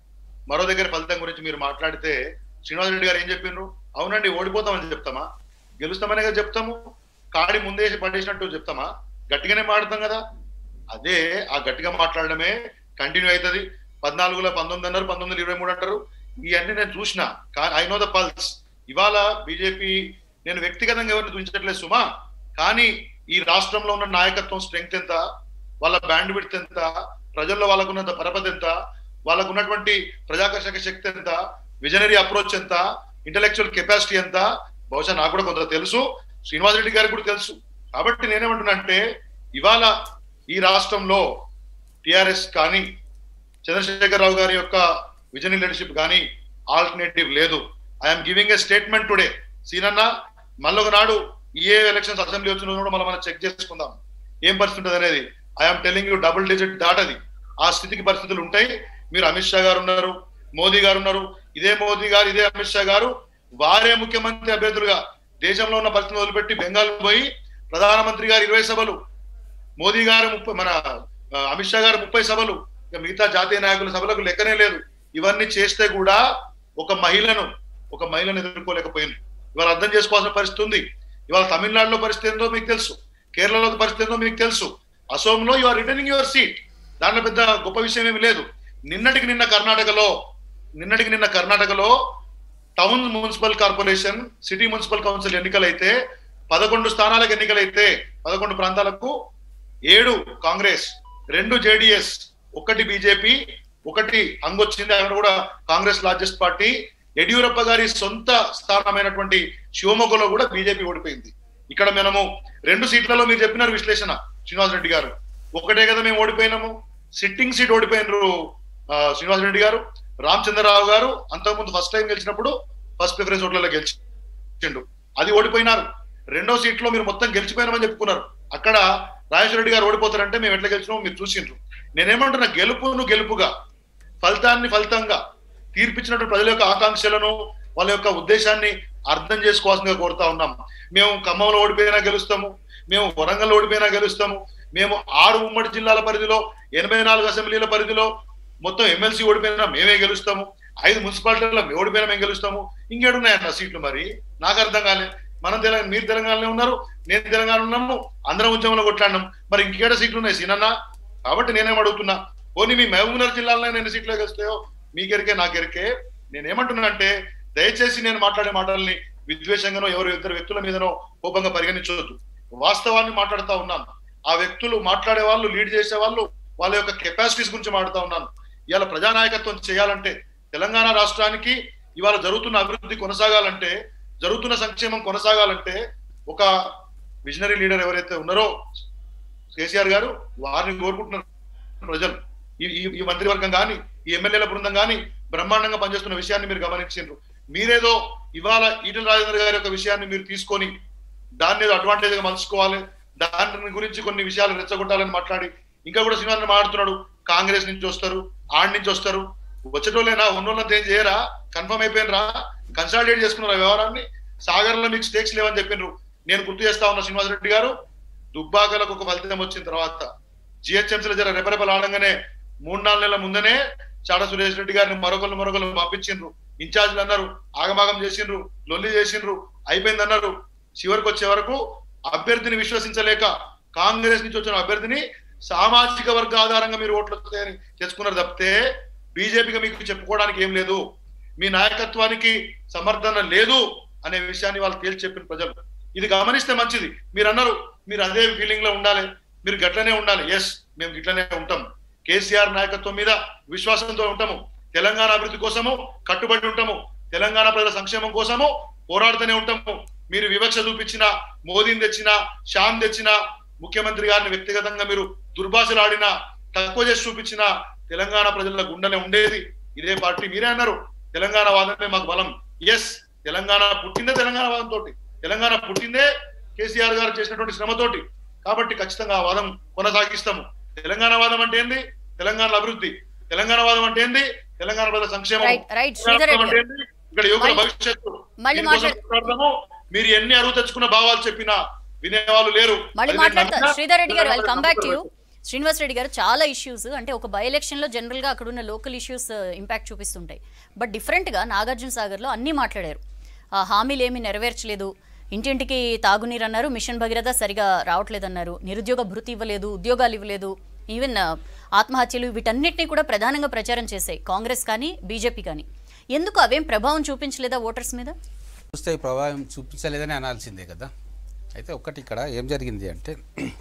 మరో దగ్గర ఫలితం గురించి మీరు మాట్లాడితే శ్రీనివాస్ రెడ్డి గారు ఏం చెప్పిండ్రు అవునండి ఓడిపోతామని చెప్తామా గెలుస్తామనే కదా చెప్తాము కాడి ముందేసి పడేసినట్టు చెప్తామా గట్టిగానే మాట్లాడతాం కదా అదే ఆ గట్టిగా మాట్లాడడమే కంటిన్యూ అవుతుంది పద్నాలుగులో పంతొమ్మిది అన్నారు పంతొమ్మిది వందల ఇరవై మూడు అంటారు ఇవన్నీ నేను చూసిన ఐ నో ద పల్స్ ఇవాళ బీజేపీ నేను వ్యక్తిగతంగా ఎవరిని చూపించట్లేదు సుమా కానీ ఈ రాష్ట్రంలో ఉన్న నాయకత్వం స్ట్రెంగ్త్ ఎంత వాళ్ళ బ్యాండ్ విడ్త్ ఎంత ప్రజల్లో వాళ్ళకున్నంత పరపతి ఎంత వాళ్ళకు ఉన్నటువంటి ప్రజాకర్షక శక్తి ఎంత విజనరీ అప్రోచ్ ఎంత ఇంటలెక్చువల్ కెపాసిటీ ఎంత బహుశా నాకు కూడా కొంత తెలుసు శ్రీనివాస్ రెడ్డి గారికి కూడా తెలుసు కాబట్టి నేనేమంటున్నా అంటే ఇవాళ ఈ రాష్ట్రంలో టిఆర్ఎస్ కానీ చంద్రశేఖరరావు గారి యొక్క విజన్ లీడర్షిప్ కానీ ఆల్టర్నేటివ్ లేదు I'm giving a statement today సీనన్న మళ్ళొక నాడు ఏ ఎలక్షన్స్ అసెంబ్లీ వచ్చిన కూడా మనం మనం చెక్ చేసుకుందాం ఏం పరిస్థితి ఉంటుంది అనేది I'm telling you double digit దాటది ఆ స్థితికి పరిస్థితులు ఉంటాయి మీరు అమిత్ షా గారు ఉన్నారు మోదీ గారు ఉన్నారు ఇదే మోదీ గారు ఇదే అమిత్ షా గారు వారే ముఖ్యమంత్రి అభ్యర్థులుగా దేశంలో ఉన్న పరిస్థితులు వదిలిపెట్టి బెంగాల్ పోయి ప్రధానమంత్రి గారు ఇరవై సభలు మోదీ గారు ముప్పై మన ఆ, అమిత్ షా గారు ముప్పై సభలు ఇక మిగతా జాతీయ నాయకుల సభలకు లెక్కనే లేదు ఇవన్నీ చేస్తే కూడా ఒక మహిళను ఒక మహిళను ఎదుర్కోలేకపోయింది ఇవాళ అర్థం చేసుకోవాల్సిన పరిస్థితి ఉంది ఇవాళ తమిళనాడులో పరిస్థితి ఏందో మీకు తెలుసు కేరళలో పరిస్థితి ఏందో మీకు తెలుసు అసోంలో you are returning your seat దాంట్లో పెద్ద గొప్ప విషయం ఏమి లేదు నిన్నటికి నిన్న కర్ణాటకలో నిన్నటికి నిన్న కర్ణాటకలో town municipal corporation city municipal council ఎన్నికలైతే పదకొండు స్థానాలకు ఎన్నికలైతే పదకొండు ప్రాంతాలకు ఏడు కాంగ్రెస్ రెండు జేడిఎస్ ఒకటి బీజేపీ ఒకటి అంగొచ్చింది అక్కడ కూడా కాంగ్రెస్ లార్జెస్ట్ పార్టీ యడ్యూరప్ప గారి సొంత స్థానమైనటువంటి శివమొగ్గలో కూడా బీజేపీ ఓడిపోయింది ఇక్కడ మనము రెండు సీట్లలో మీరు చెప్పినారు విశ్లేషణ శ్రీనివాస్ రెడ్డి గారు ఒకటే కదా మేము ఓడిపోయినాము సిట్టింగ్ సీట్ ఓడిపోయినారు ఆ, శ్రీనివాస్ రెడ్డి గారు రామచంద్రరావు గారు అంతకుముందు ఫస్ట్ టైం గెలిచినప్పుడు ఫస్ట్ ప్రిఫరెన్స్ ఓట్లలో గెలిచిండు అది ఓడిపోయినారు రెండో సీట్లో మీరు మొత్తం గెలిచిపోయినామని చెప్పుకున్నారు అక్కడ రాజేశ్వర రెడ్డి గారు ఓడిపోతారంటే మేము ఎట్లా గెలిచినామో మీరు చూసిండ్రు నేనేమంటున్నా గెలుపును గెలుపుగా ఫలితాన్ని ఫలితంగా తీర్పిచ్చినటువంటి ప్రజల యొక్క ఆకాంక్షలను వాళ్ళ యొక్క ఉద్దేశాన్ని అర్థం చేసుకోవాల్సిందిగా కోరుతా ఉన్నాం మేము ఖమ్మంలో ఓడిపోయినా గెలుస్తాము మేము వరంగల్ ఓడిపోయినా గెలుస్తాము మేము ఆరు ఉమ్మడి జిల్లాల పరిధిలో ఎనభై నాలుగు అసెంబ్లీల పరిధిలో మొత్తం ఎమ్మెల్సీ ఓడిపోయినా మేమే గెలుస్తాము ఐదు మున్సిపాలిటీలలో మేము ఓడిపోయినా మేము గెలుస్తాము ఇంకేడున్నాయన్న సీట్లు మరి నాకు అర్థం కాలే మనం తెలంగాణ మీరు తెలంగాణలో ఉన్నారు నేను తెలంగాణ ఉన్నాము అందరం ఉద్యమంలో కొట్లాడినాం మరి ఇంకేడ సీట్లు ఉన్నాయి సీనన్న కాబట్టి నేనేం అడుగుతున్నా పోనీ మీ మహబూబ్నగర్ జిల్లాలో ఎన్ని సీట్లు గెలుస్తాయో మీకెరికే నాకెరికే నేనేమంటున్నా అంటే దయచేసి నేను మాట్లాడే మాటల్ని విద్వేషంగానో ఎవరు ఇద్దరు వ్యక్తుల మీదనో కోపంగా పరిగణించవద్దు వాస్తవాన్ని మాట్లాడుతా ఉన్నాను ఆ వ్యక్తులు మాట్లాడే వాళ్ళు లీడ్ చేసే వాళ్ళు వాళ్ళ యొక్క కెపాసిటీస్ గురించి మాట్లాడుతా ఉన్నాను ఇవాళ ప్రజానాయకత్వం చేయాలంటే తెలంగాణ రాష్ట్రానికి ఇవాళ జరుగుతున్న అభివృద్ధి కొనసాగాలంటే జరుగుతున్న సంక్షేమం కొనసాగాలంటే ఒక విజనరీ లీడర్ ఎవరైతే ఉన్నారో కేసీఆర్ గారు వారిని కోరుకుంటున్నారు ప్రజలు ఈ ఈ- ఈ మంత్రివర్గం కానీ ఈ ఎమ్మెల్యేల బృందం కానీ బ్రహ్మాండంగా పనిచేస్తున్న విషయాన్ని మీరు గమనించారు మీరేదో ఇవాళ ఈటల రాజేంద్ర గారి యొక్క విషయాన్ని మీరు తీసుకొని దాన్ని ఏదో అడ్వాంటేజ్ గా మలుచుకోవాలి దాని గురించి కొన్ని విషయాలు రెచ్చగొట్టాలని మాట్లాడి ఇంకా కూడా శ్రీనివాసన్ మాట్లాడుతున్నాడు కాంగ్రెస్ నుంచి వస్తారు ఆడి నుంచి వస్తారు వచ్చేటోళ్ళేనా ఉన్నోళ్ళంతా ఏం చేయరా కన్ఫర్మ్ అయిపోయినరా కన్సాలిడేట్ చేసుకున్నారు ఆ వ్యవహారాన్ని సాగర్ లో మీకు స్టేక్స్ లేవని చెప్పిండ్రు నేను గుర్తు చేస్తా ఉన్నా శ్రీనివాస్ రెడ్డి గారు దుబ్బాకలకు ఒక ఫలితం వచ్చిన తర్వాత జిహెచ్ఎంసీలో జర రెపరెపలు ఆడంగానే మూడు నాలుగు నెలల ముందనే చాడ సురేష్ రెడ్డి గారిని మరొకరు మరొకరు పంపించిండ్రు ఇన్ఛార్జ్లు అన్నారు ఆగమాగం చేసిండ్రు లొల్లి చేసిండ్రు అయిపోయింది అన్నారు చివరికి వచ్చే వరకు అభ్యర్థిని విశ్వసించలేక కాంగ్రెస్ నుంచి వచ్చిన అభ్యర్థిని సామాజిక వర్గ ఆధారంగా మీరు ఓట్లు వస్తాయని తెచ్చుకున్నారు తప్పితే బీజేపీగా మీకు చెప్పుకోవడానికి ఏం లేదు మీ నాయకత్వానికి సమర్థన లేదు అనే విషయాన్ని వాళ్ళు తేల్చి చెప్పిన ప్రజలు ఇది గమనిస్తే మంచిది మీరు అన్నారు మీరు అదే ఫీలింగ్ లో ఉండాలి మీరు గట్లనే ఉండాలి ఎస్ మేము గిట్లనే ఉంటాం కేసీఆర్ నాయకత్వం మీద విశ్వాసంతో ఉంటాము తెలంగాణ అభివృద్ధి కోసము కట్టుబడి ఉంటాము తెలంగాణ ప్రజల సంక్షేమం కోసము పోరాడుతూనే ఉంటాము మీరు వివక్ష చూపించిన మోదీని తెచ్చిన షాన్ తెచ్చిన ముఖ్యమంత్రి గారిని వ్యక్తిగతంగా మీరు దుర్భాషలు ఆడినా తక్కువ చేసి చూపించిన తెలంగాణ ప్రజల గుండెలే ఉండేది ఇదే పార్టీ మీరే అన్నారు తెలంగాణ వాదమే మాకు బలం ఎస్ తెలంగాణ పుట్టిందే తెలంగాణ వాదంతో తెలంగాణ పుట్టిందే కేసీఆర్ గారు చేసినటువంటి శ్రమతోటి కాబట్టి ఖచ్చితంగా ఆ వాదం కొనసాగిస్తాము తెలంగాణ వాదం అంటే ఏంది తెలంగాణ అభివృద్ధి తెలంగాణ వాదం అంటే ఏంది తెలంగాణ ప్రజల సంక్షేమం Right, right. శ్రీధర్ రెడ్డి అంటే ఏంది? ఇక్కడ యువకుల మళ్ళీ- భవిష్యత్తు మళ్ళీ దీనికోసం మాట్లాడు- పోరాడదాము. మీరు ఎన్ని అరువు తెచ్చుకున్న భావాలు చెప్పినా వినేవాళ్ళు లేరు మళ్ళీ అది నేను మాట్లాడతా నమ్మినా శ్రీధర్ రెడ్డి గారు I Telangana come back to you ప్రజలు శ్రీనివాస్ రెడ్డి గారు చాలా ఇష్యూస్ అంటే ఒక బై ఎలక్షన్ లో జనరల్ గా అక్కడ ఉన్న లోకల్ ఇష్యూస్ ఇంపాక్ట్ చూపిస్తుంటాయి బట్ డిఫరెంట్ గా నాగార్జున సాగర్ లో అన్ని మాట్లాడారు ఆ హామీలు ఏమీ నెరవేర్చలేదు ఇంటింటికి తాగునీరు అన్నారు మిషన్ భగీరథ సరిగా రావట్లేదన్నారు నిరుద్యోగ భృతి ఇవ్వలేదు ఉద్యోగాలు ఇవ్వలేదు ఈవెన్ ఆత్మహత్యలు వీటన్నిటిని కూడా ప్రధానంగా ప్రచారం చేశాయి కాంగ్రెస్ కానీ బీజేపీ కానీ ఎందుకు అవేం ప్రభావం చూపించలేదా ఓటర్స్ మీద చూస్తే ఈ ప్రభావం చూపించలేదని అనాల్సిందే కదా అయితే ఒక్కటి ఇక్కడ ఏం జరిగింది అంటే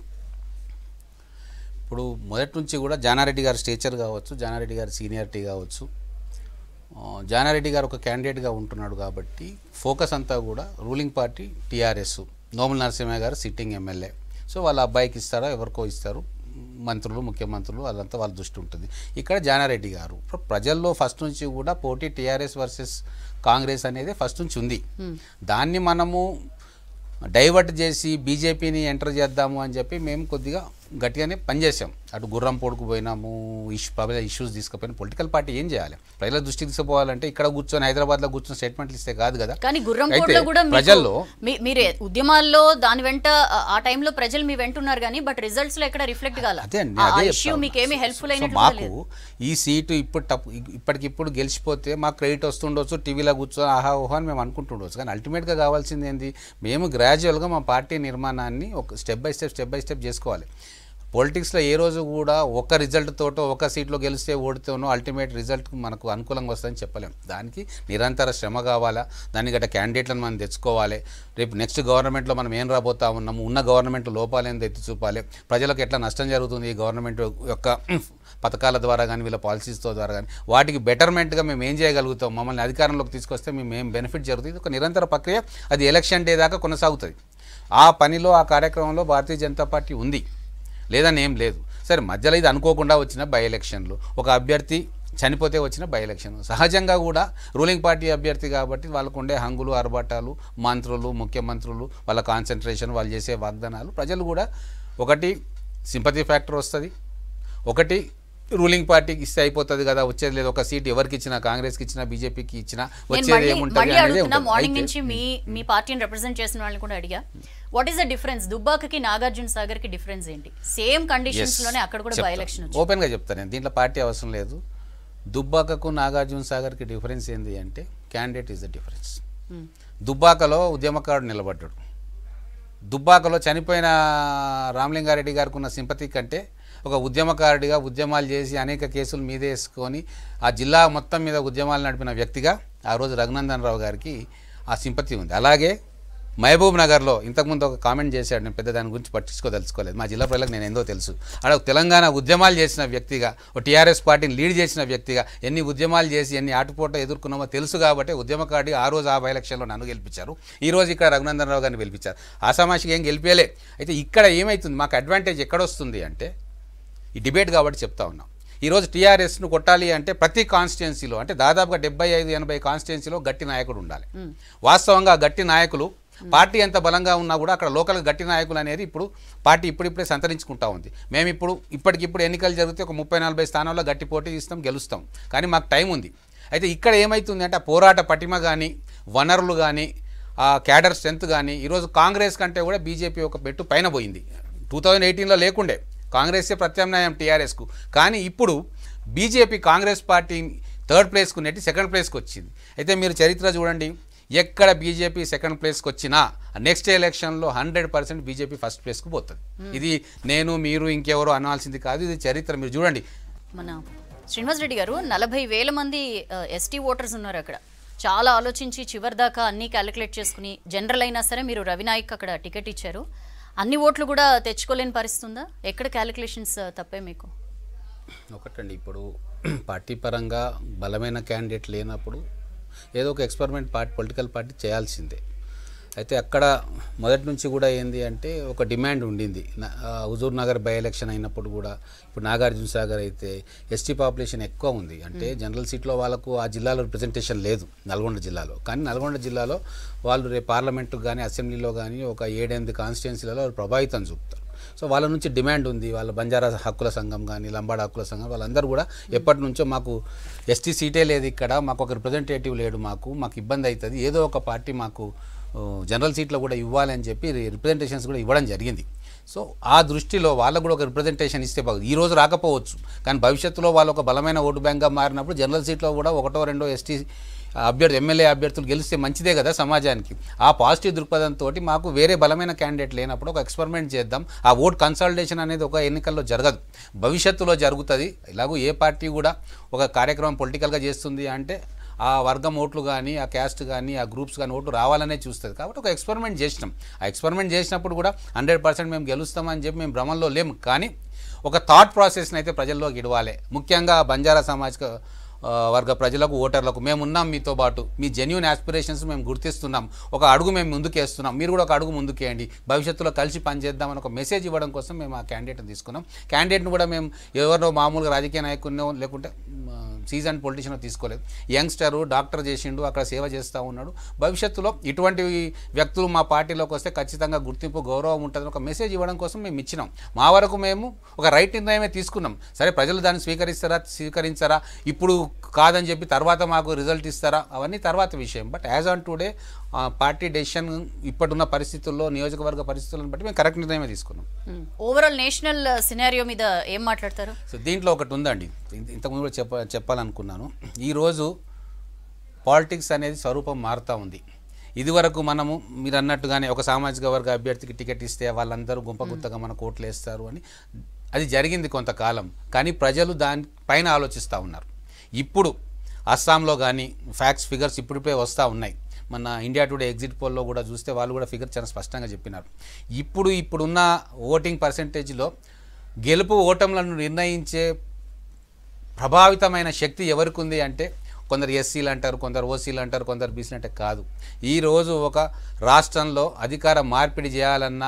ఇప్పుడు మొదటి నుంచి కూడా జానారెడ్డి గారి స్టేచర్ కావచ్చు జానారెడ్డి గారి సీనియారిటీ కావచ్చు ఆ, జానారెడ్డి గారు ఒక క్యాండిడేట్గా ఉంటున్నాడు కాబట్టి ఫోకస్ అంతా కూడా ruling party TRS Nomula Narasimha గారు సిట్టింగ్ ఎమ్మెల్యే సో వాళ్ళ అబ్బాయికి ఇస్తారా ఎవరికో ఇస్తారు మంత్రులు ముఖ్యమంత్రులు వాళ్ళంతా వాళ్ళ దృష్టి ఉంటుంది ఇక్కడ జానారెడ్డి గారు ఇప్పుడు ప్రజల్లో ఫస్ట్ నుంచి కూడా పోటీ టీఆర్ఎస్ వర్సెస్ కాంగ్రెస్ అనేది ఫస్ట్ నుంచి ఉంది దాన్ని మనము డైవర్ట్ చేసి బీజేపీని ఎంటర్ చేద్దాము అని చెప్పి మేము కొద్దిగా గట్టిగానే పనిచేసాం అటు గుర్రం పోడుకు పోయినాము ఇష్యూ ప్రజల ఇష్యూస్ తీసుకుపోయిన పొలిటికల్ పార్టీ ఏం చేయాలి ప్రజల దృష్టికి తీసుకుపోవాలంటే ఇక్కడ కూర్చొని హైదరాబాద్లో కూర్చొని స్టేట్మెంట్లు ఇస్తే కాదు కదా కానీ గుర్రం అయితే కూడా కూడా మీకు- ప్రజల్లో మీ- మీరే ఉద్యమాల్లో దాని వెంట ఆ- ఆ టైంలో ప్రజలు మీ వెంట ఉన్నారు కానీ బట్ రిజల్ట్స్ లో ఎక్కడ రిఫ్లెక్ట్ కాల అదే అండి ఆ అదే ఇష్యూ చెప్తా మీకు ఏమీ ఉన్నా. హెల్ప్ఫుల్ సో అయినట్లు మాకు లేదు ఈ సీటు ఇప్పుడు తప్పు ఇప్పటికిప్పుడు గెలిచిపోతే మాకు క్రెడిట్ వస్తుండొచ్చు టీవీలో కూర్చొని ఆహా ఓహో అని మేము అనుకుంటుండొచ్చు కానీ అల్టిమేట్గా కావాల్సింది ఏంది మేము గ్రాడ్యువల్గా మా పార్టీ నిర్మాణాన్ని ఒక step by step step by step చేసుకోవాలి పొలిటిక్స్లో ఏ రోజు కూడా ఒక రిజల్ట్ తోటో ఒక సీట్లో గెలిస్తే ఓడితేనో అల్టిమేట్ రిజల్ట్ మనకు అనుకూలంగా వస్తుందని చెప్పలేం దానికి నిరంతర శ్రమ కావాలా దానికి గట్ట క్యాండిడేట్లను మనం తెచ్చుకోవాలి రేపు నెక్స్ట్ గవర్నమెంట్లో మనం ఏం రాబోతా ఉన్నాము ఉన్న గవర్నమెంట్ లోపాలేందో ఎత్తి చూపాలి ప్రజలకు ఎట్లా నష్టం జరుగుతుంది ఈ గవర్నమెంట్ యొక్క పథకాల ద్వారా కానీ వీళ్ళ పాలసీస్తో ద్వారా కానీ వాటికి బెటర్మెంట్గా మేము ఏం చేయగలుగుతాం మమ్మల్ని అధికారంలోకి తీసుకొస్తే మేము ఏం బెనిఫిట్ జరుగుతుంది ఇది ఒక నిరంతర ప్రక్రియ అది ఎలక్షన్ డే దాకా కొనసాగుతుంది ఆ పనిలో ఆ కార్యక్రమంలో భారతీయ జనతా పార్టీ ఉంది లేదని ఏం లేదు సరే మధ్యలో ఇది అనుకోకుండా వచ్చిన బై ఎలక్షన్లు ఒక అభ్యర్థి చనిపోతే వచ్చిన బై ఎలక్షన్ సహజంగా కూడా రూలింగ్ పార్టీ అభ్యర్థి కాబట్టి వాళ్ళకు ఉండే హంగులు అరబాటాలు మంత్రులు ముఖ్యమంత్రులు వాళ్ళ కాన్సన్ట్రేషన్ వాళ్ళు చేసే వాగ్దానాలు ప్రజలు కూడా ఒకటి సింపతి ఫ్యాక్టర్ వస్తుంది ఒకటి రూలింగ్ పార్టీకి ఇస్తే అయిపోతుంది కదా వచ్చేది లేదు ఒక సీట్ ఎవరికి ఇచ్చినా కాంగ్రెస్కి ఇచ్చినా బీజేపీకి ఇచ్చినా నేను వచ్చేది మళ్ళీ ఏముంటుంది మళ్ళీ అనేది అడుగుతున్నా ఉంటుంది. మార్నింగ్ అయితే- నుంచి మీ మీ పార్టీని రిప్రజెంట్ చేసిన వాళ్ళని కూడా అడిగా వాట్ ఈస్ ద డిఫరెన్స్ దుబ్బాకకి నాగార్జున సాగర్ కి డిఫరెన్స్ ఏంటి సేమ్ కండిషన్స్ లోనే అక్కడ కూడా బై ఎలక్షన్ వచ్చింది ఓపెన్గా చెప్తాను నేను దీంట్లో పార్టీ అవసరం లేదు దుబ్బాకకు నాగార్జున సాగర్కి డిఫరెన్స్ ఏంది అంటే candidate is the difference Hmm. దుబ్బాకలో ఉద్యమకారుడు నిలబడ్డాడు దుబ్బాకలో చనిపోయిన రామలింగారెడ్డి గారికి ఉన్న సింపతి కంటే ఒక ఉద్యమకారుడిగా ఉద్యమాలు చేసి అనేక కేసులు మీద వేసుకొని ఆ జిల్లా మొత్తం మీద ఉద్యమాలు నడిపిన వ్యక్తిగా ఆ రోజు రఘునందన్ రావు గారికి ఆ సింపతి ఉంది అలాగే మహబూబ్ నగర్లో ఇంతకుముందు ఒక కామెంట్ చేశాడు నేను పెద్ద దాని గురించి పట్టించుకోదలుచుకోలేదు మా జిల్లా ప్రజలకు నేను ఏందో తెలుసు అక్కడ ఒక తెలంగాణ ఉద్యమాలు చేసిన వ్యక్తిగా ఒక టీఆర్ఎస్ పార్టీని లీడ్ చేసిన వ్యక్తిగా ఎన్ని ఉద్యమాలు చేసి ఎన్ని ఆటుపోట ఎదుర్కొన్నామో తెలుసు కాబట్టి ఉద్యమకారుడి ఆ రోజు ఆ బై ఎలక్షన్లో నన్ను గెలిపించారు ఈ రోజు ఇక్కడ రఘునందన్ రావు గారిని గెలిపించారు ఆసామాషికి ఏం గెలిపేలే అయితే ఇక్కడ ఏమవుతుంది మాకు అడ్వాంటేజ్ ఎక్కడొస్తుంది అంటే ఈ డిబేట్ కాబట్టి చెప్తా ఉన్నాం ఈరోజు టీఆర్ఎస్ను కొట్టాలి అంటే ప్రతి కాన్స్టిట్యున్సీలో అంటే దాదాపుగా డెబ్బై ఐదు ఎనభై కాన్స్టిట్యున్సీలో గట్టి నాయకుడు ఉండాలి వాస్తవంగా ఆ గట్టి నాయకులు పార్టీ ఎంత బలంగా ఉన్నా కూడా అక్కడ లోకల్ గట్టి నాయకులు అనేది ఇప్పుడు పార్టీ ఇప్పుడిప్పుడే సంతరించుకుంటా ఉంది మేము ఇప్పుడు ఇప్పటికిప్పుడు ఎన్నికలు జరిగితే ఒక ముప్పై నలభై స్థానాల్లో గట్టి పోటీ ఇస్తాం గెలుస్తాం కానీ మాకు టైం ఉంది అయితే ఇక్కడ ఏమవుతుంది అంటే ఆ పోరాట పటిమ కానీ వనరులు కానీ ఆ క్యాడర్ స్ట్రెంత్ కానీ ఈరోజు కాంగ్రెస్ కంటే కూడా బీజేపీ ఒక పెట్టు పైన పోయింది టూ థౌజండ్ ఎయిటీన్లో లేకుండే కాంగ్రెసే ప్రత్యామ్నాయం టీఆర్ఎస్కు కానీ ఇప్పుడు బీజేపీ కాంగ్రెస్ పార్టీ థర్డ్ ప్లేస్కు నెట్టి సెకండ్ ప్లేస్కి వచ్చింది అయితే మీరు చరిత్ర చూడండి ఎక్కడ బీజేపీ సెకండ్ ప్లేస్కి వచ్చినా నెక్స్ట్ ఎలక్షన్లో హండ్రెడ్ పర్సెంట్ బీజేపీ ఫస్ట్ ప్లేస్కి పోతుంది ఇది నేను మీరు ఇంకెవరో అనాల్సింది కాదు ఇది చరిత్ర మీరు చూడండి మన శ్రీనివాస్ రెడ్డి గారు నలభై వేల మంది ఎస్టీ ఓటర్స్ ఉన్నారు అక్కడ చాలా ఆలోచించి చివరి దాకా అన్ని క్యాలిక్యులేట్ చేసుకుని జనరల్ అయినా సరే మీరు రవినాయక్ అక్కడ టికెట్ ఇచ్చారు అన్ని ఓట్లు కూడా తెచ్చుకోలేని పరిస్థితి ఉందా ఎక్కడ క్యాలిక్యులేషన్స్ తప్పే మీకు ఒకటండి ఇప్పుడు పార్టీ పరంగా బలమైన క్యాండిడేట్ లేనప్పుడు ఏదో ఒక ఎక్స్పెరిమెంట్ పార్టీ పొలిటికల్ పార్టీ చేయాల్సిందే అయితే అక్కడ మొదటి నుంచి కూడా ఏంది అంటే ఒక డిమాండ్ ఉండింది నా- ఆ, హుజూర్ నగర్ బై ఎలక్షన్ అయినప్పుడు కూడా ఇప్పుడు నాగార్జున సాగర్ అయితే ఎస్టీ పాపులేషన్ ఎక్కువ ఉంది అంటే జనరల్ సీట్లో వాళ్ళకు ఆ జిల్లాలో రిప్రజెంటేషన్ లేదు నల్గొండ జిల్లాలో కానీ నల్గొండ జిల్లాలో వాళ్ళు రేపు పార్లమెంటు కానీ అసెంబ్లీలో కానీ ఒక ఏడెనిమిది కాన్స్టిట్యున్సీలలో వాళ్ళు ప్రభావితం చూపుతారు సో వాళ్ళ నుంచి డిమాండ్ ఉంది వాళ్ళ బంజారా హక్కుల సంఘం కానీ లంబాడ హక్కుల సంఘం వాళ్ళందరూ కూడా ఎప్పటి నుంచో మాకు ఎస్టీ సీటే లేదు ఇక్కడ మాకు ఒక రిప్రజెంటేటివ్ లేడు మాకు మాకు ఇబ్బంది అవుతుంది ఏదో ఒక పార్టీ మాకు ఆ, జనరల్ సీట్లో కూడా ఇవ్వాలి అని చెప్పి రిప్రజెంటేషన్స్ కూడా ఇవ్వడం జరిగింది సో ఆ దృష్టిలో వాళ్ళకు కూడా ఒక రిప్రజెంటేషన్ ఇస్తే బాగుంది ఈ రోజు రాకపోవచ్చు కానీ భవిష్యత్తులో వాళ్ళు ఒక బలమైన ఓటు బ్యాంక్గా మారినప్పుడు జనరల్ సీట్లో కూడా ఒకటో రెండో ఎస్టీ అభ్యర్థి ఎమ్మెల్యే అభ్యర్థులు గెలిస్తే మంచిదే కదా సమాజానికి ఆ పాజిటివ్ దృక్పథంతో మాకు వేరే బలమైన క్యాండిడేట్ లేనప్పుడు ఒక ఎక్స్పెరిమెంట్ చేద్దాం ఆ ఓట్ కన్సల్టేషన్ అనేది ఒక ఎన్నికల్లో జరగదు భవిష్యత్తులో జరుగుతుంది ఇలాగూ ఏ పార్టీ కూడా ఒక కార్యక్రమం పొలిటికల్గా చేస్తుంది అంటే ఆ వర్గం ఓట్లు కానీ ఆ క్యాస్ట్ కానీ ఆ గ్రూప్స్ కానీ ఓట్లు రావాలనే చూస్తుంది కాబట్టి ఒక ఎక్స్పెరిమెంట్ చేసినాం ఆ ఎక్స్పెరిమెంట్ చేసినప్పుడు కూడా హండ్రెడ్ పర్సెంట్ మేము గెలుస్తామని చెప్పి మేము భ్రమంలో లేము కానీ ఒక థాట్ ప్రాసెస్ని అయితే ప్రజల్లోకి ఇడవాలి ముఖ్యంగా బంజారా సామాజిక ఆ, వర్గ ప్రజలకు ఓటర్లకు మేము ఉన్నాం మీతో పాటు మీ జెన్యున్ ఆస్పిరేషన్స్ మేము గుర్తిస్తున్నాం ఒక అడుగు మేము ముందుకేస్తున్నాం మీరు కూడా ఒక అడుగు ముందుకేయండి భవిష్యత్తులో కలిసి పనిచేద్దామని ఒక మెసేజ్ ఇవ్వడం కోసం మేము ఆ క్యాండిడేట్ని తీసుకున్నాం క్యాండిడేట్ని కూడా మేము ఎవరినో మామూలుగా రాజకీయ నాయకుడినో లేకుంటే సీజన్ పొలిటీషియన్ తీసుకోలేదు యంగ్స్టరు డాక్టర్ చేసిండు అక్కడ సేవ చేస్తూ ఉన్నాడు భవిష్యత్తులో ఇటువంటి వ్యక్తులు మా పార్టీలోకి వస్తే ఖచ్చితంగా గుర్తింపు గౌరవం ఉంటుందని ఒక మెసేజ్ ఇవ్వడం కోసం మేము ఇచ్చినాం మా వరకు మేము ఒక రైట్ నిర్ణయమే తీసుకున్నాం సరే ప్రజలు దాన్ని స్వీకరిస్తారా స్వీకరించారా ఇప్పుడు కాదని చెప్పి తర్వాత మాకు రిజల్ట్ ఇస్తారా అవన్నీ తర్వాత విషయం but as on today party decision ఇప్పుడున్న పరిస్థితుల్లో నియోజకవర్గ పరిస్థితులను బట్టి మేము కరెక్ట్ నిర్ణయమే తీసుకున్నాం ఓవరాల్ నేషనల్ సినారియో మీద ఏం మాట్లాడతారు సో దీంట్లో ఒకటి ఉందండి ఇంత- ఇంతకుముందు కూడా చెప్ప చెప్పాలనుకున్నాను ఈరోజు పాలిటిక్స్ అనేది స్వరూపం మారుతూ ఉంది ఇదివరకు మనము మీరు అన్నట్టుగానే ఒక సామాజిక వర్గ అభ్యర్థికి టికెట్ ఇస్తే వాళ్ళందరూ గుంపగుత్తగా మన కోట్లు వేస్తారు అని అది జరిగింది కొంతకాలం కానీ ప్రజలు దాని పైన ఆలోచిస్తూ ఉన్నారు ఇప్పుడు అస్సాంలో కానీ ఫ్యాక్ట్స్ ఫిగర్స్ ఇప్పుడిప్పుడే వస్తూ ఉన్నాయి మన ఇండియా టుడే ఎగ్జిట్ పోల్లో కూడా చూస్తే వాళ్ళు కూడా ఫిగర్ చాలా స్పష్టంగా చెప్పినారు ఇప్పుడు ఇప్పుడున్న ఓటింగ్ పర్సంటేజ్లో గెలుపు ఓటములను నిర్ణయించే ప్రభావితమైన శక్తి ఎవరికి ఉంది అంటే కొందరు ఎస్సీలు అంటారు కొందరు ఓసీలు అంటారు కొందరు బీసీలు అంటే కాదు ఈరోజు ఒక రాష్ట్రంలో అధికార మార్పిడి చేయాలన్నా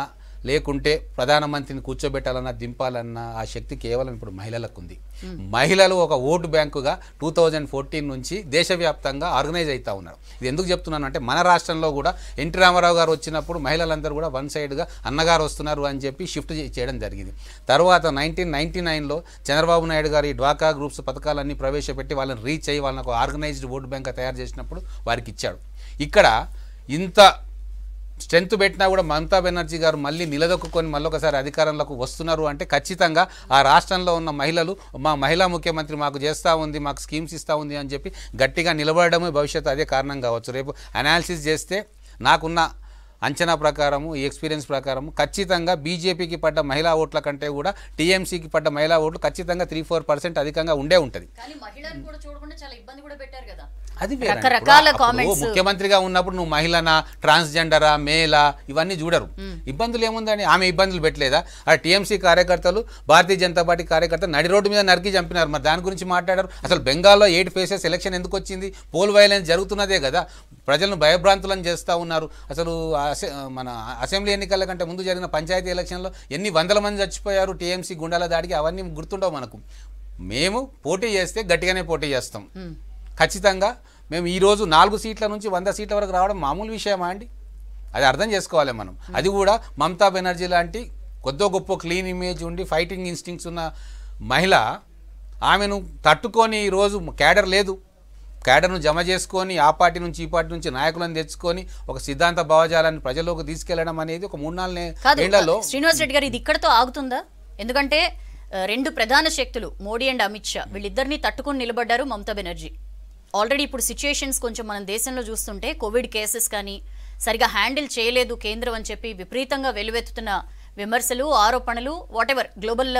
లేకుంటే ప్రధానమంత్రిని కూర్చోబెట్టాలన్నా దింపాలన్నా ఆ శక్తి కేవలం ఇప్పుడు మహిళలకు ఉంది మహిళలు ఒక ఓటు బ్యాంకుగా టూ థౌజండ్ ఫోర్టీన్ నుంచి దేశవ్యాప్తంగా ఆర్గనైజ్ అవుతా ఉన్నారు ఇది ఎందుకు చెప్తున్నాను అంటే మన రాష్ట్రంలో కూడా ఎన్టీ రామారావు గారు వచ్చినప్పుడు మహిళలందరూ కూడా వన్ సైడ్గా అన్నగారు వస్తున్నారు అని చెప్పి షిఫ్ట్ చే- చేయడం జరిగింది తర్వాత నైన్టీన్ నైన్టీ నైన్లో చంద్రబాబు నాయుడు గారు ఈ డ్వాకా గ్రూప్స్ పథకాలన్నీ ప్రవేశపెట్టి వాళ్ళని రీచ్ అయ్యి వాళ్ళని ఒక ఆర్గనైజ్డ్ ఓటు బ్యాంక్ తయారు చేసినప్పుడు వారికి ఇచ్చాడు ఇక్కడ ఇంత స్ట్రెంత్ పెట్టినా కూడా మమతా బెనర్జీ గారు మళ్ళీ నిలదొక్కుని మళ్ళొకసారి అధికారంలోకి వస్తున్నారు అంటే ఖచ్చితంగా ఆ రాష్ట్రంలో ఉన్న మహిళలు మా మహిళా ముఖ్యమంత్రి మాకు చేస్తూ ఉంది మాకు స్కీమ్స్ ఇస్తూ ఉంది అని చెప్పి గట్టిగా నిలబడడమే భవిష్యత్తు అదే కారణం కావచ్చు రేపు అనాలిసిస్ చేస్తే నాకున్న అంచనా ప్రకారము ఈ ఎక్స్పీరియన్స్ ప్రకారము ఖచ్చితంగా బీజేపీకి పడ్డ మహిళా ఓట్ల కంటే కూడా టీఎంసీకి పడ్డ మహిళా ఓట్లు ఖచ్చితంగా త్రీ ఫోర్ పర్సెంట్ అధికంగా ఉండే ఉంటుంది కానీ మహిళలను కూడా చూడకుండా చాలా ఇబ్బంది కూడా పెట్టారు కదా అది వేరే. రకరకాల ఇప్పుడు అప్పుడు comments. ముఖ్యమంత్రిగా ఉన్నప్పుడు నువ్వు మహిళనా ట్రాన్స్జెండరా మేలా ఇవన్నీ చూడరు ఇబ్బందులు ఏముందని ఆమె ఇబ్బందులు పెట్టలేదా ఆ టీఎంసీ కార్యకర్తలు భారతీయ జనతా పార్టీ కార్యకర్తలు నడి రోడ్డు మీద నరికి చంపినారు మరి దాని గురించి మాట్లాడారు అసలు బెంగాల్లో ఎయిట్ ఫేసెస్ ఎలక్షన్ ఎందుకు వచ్చింది పోల్ వైలెన్స్ జరుగుతున్నదే కదా ప్రజలను భయభ్రాంతులను చేస్తూ ఉన్నారు అసలు అసె- మన అసెంబ్లీ ఎన్నికల కంటే ముందు జరిగిన పంచాయతీ ఎలక్షన్లో ఎన్ని వందల మంది చచ్చిపోయారు టీఎంసీ గుండాల దాడికి అవన్నీ గుర్తుండవు మనకు మేము పోటీ చేస్తే గట్టిగానే పోటీ చేస్తాం ఖచ్చితంగా మేము ఈరోజు నాలుగు సీట్ల నుంచి వంద సీట్ల వరకు రావడం మామూలు విషయమా అండి అది అర్థం చేసుకోవాలి మనం అది కూడా మమతా బెనర్జీ లాంటి కొద్దో గొప్ప క్లీన్ ఇమేజ్ ఉండి ఫైటింగ్ ఇన్స్టింక్ట్స్ ఉన్న మహిళ ఆమెను తట్టుకొని ఈరోజు క్యాడర్ లేదు క్యాడర్ను జమ చేసుకొని ఆ పార్టీ నుంచి ఈ పార్టీ నుంచి నాయకులను తెచ్చుకొని ఒక సిద్ధాంత భావజాలాన్ని ప్రజల్లోకి తీసుకెళ్లడం అనేది ఒక మూడు నాలుగు కాదు ఏళ్లలో శ్రీనివాస్ రెడ్డి గారు ఇది ఇక్కడతో ఆగుతుందా ఎందుకంటే ఆ, రెండు ప్రధాన శక్తులు మోడీ అండ్ అమిత్ షా వీళ్ళిద్దరిని తట్టుకొని నిలబడ్డారు మమతా బెనర్జీ ఆల్రెడీ ఇప్పుడు సిచ్యుయేషన్స్ కొంచెం మనం దేశంలో చూస్తుంటే కోవిడ్ కేసెస్ కానీ సరిగా హ్యాండిల్ చేయలేదు కేంద్రం అని చెప్పి విపరీతంగా వెలువెత్తుతున్న విమర్శలు ఆరోపణలు వాటెవర్ గ్లోబల్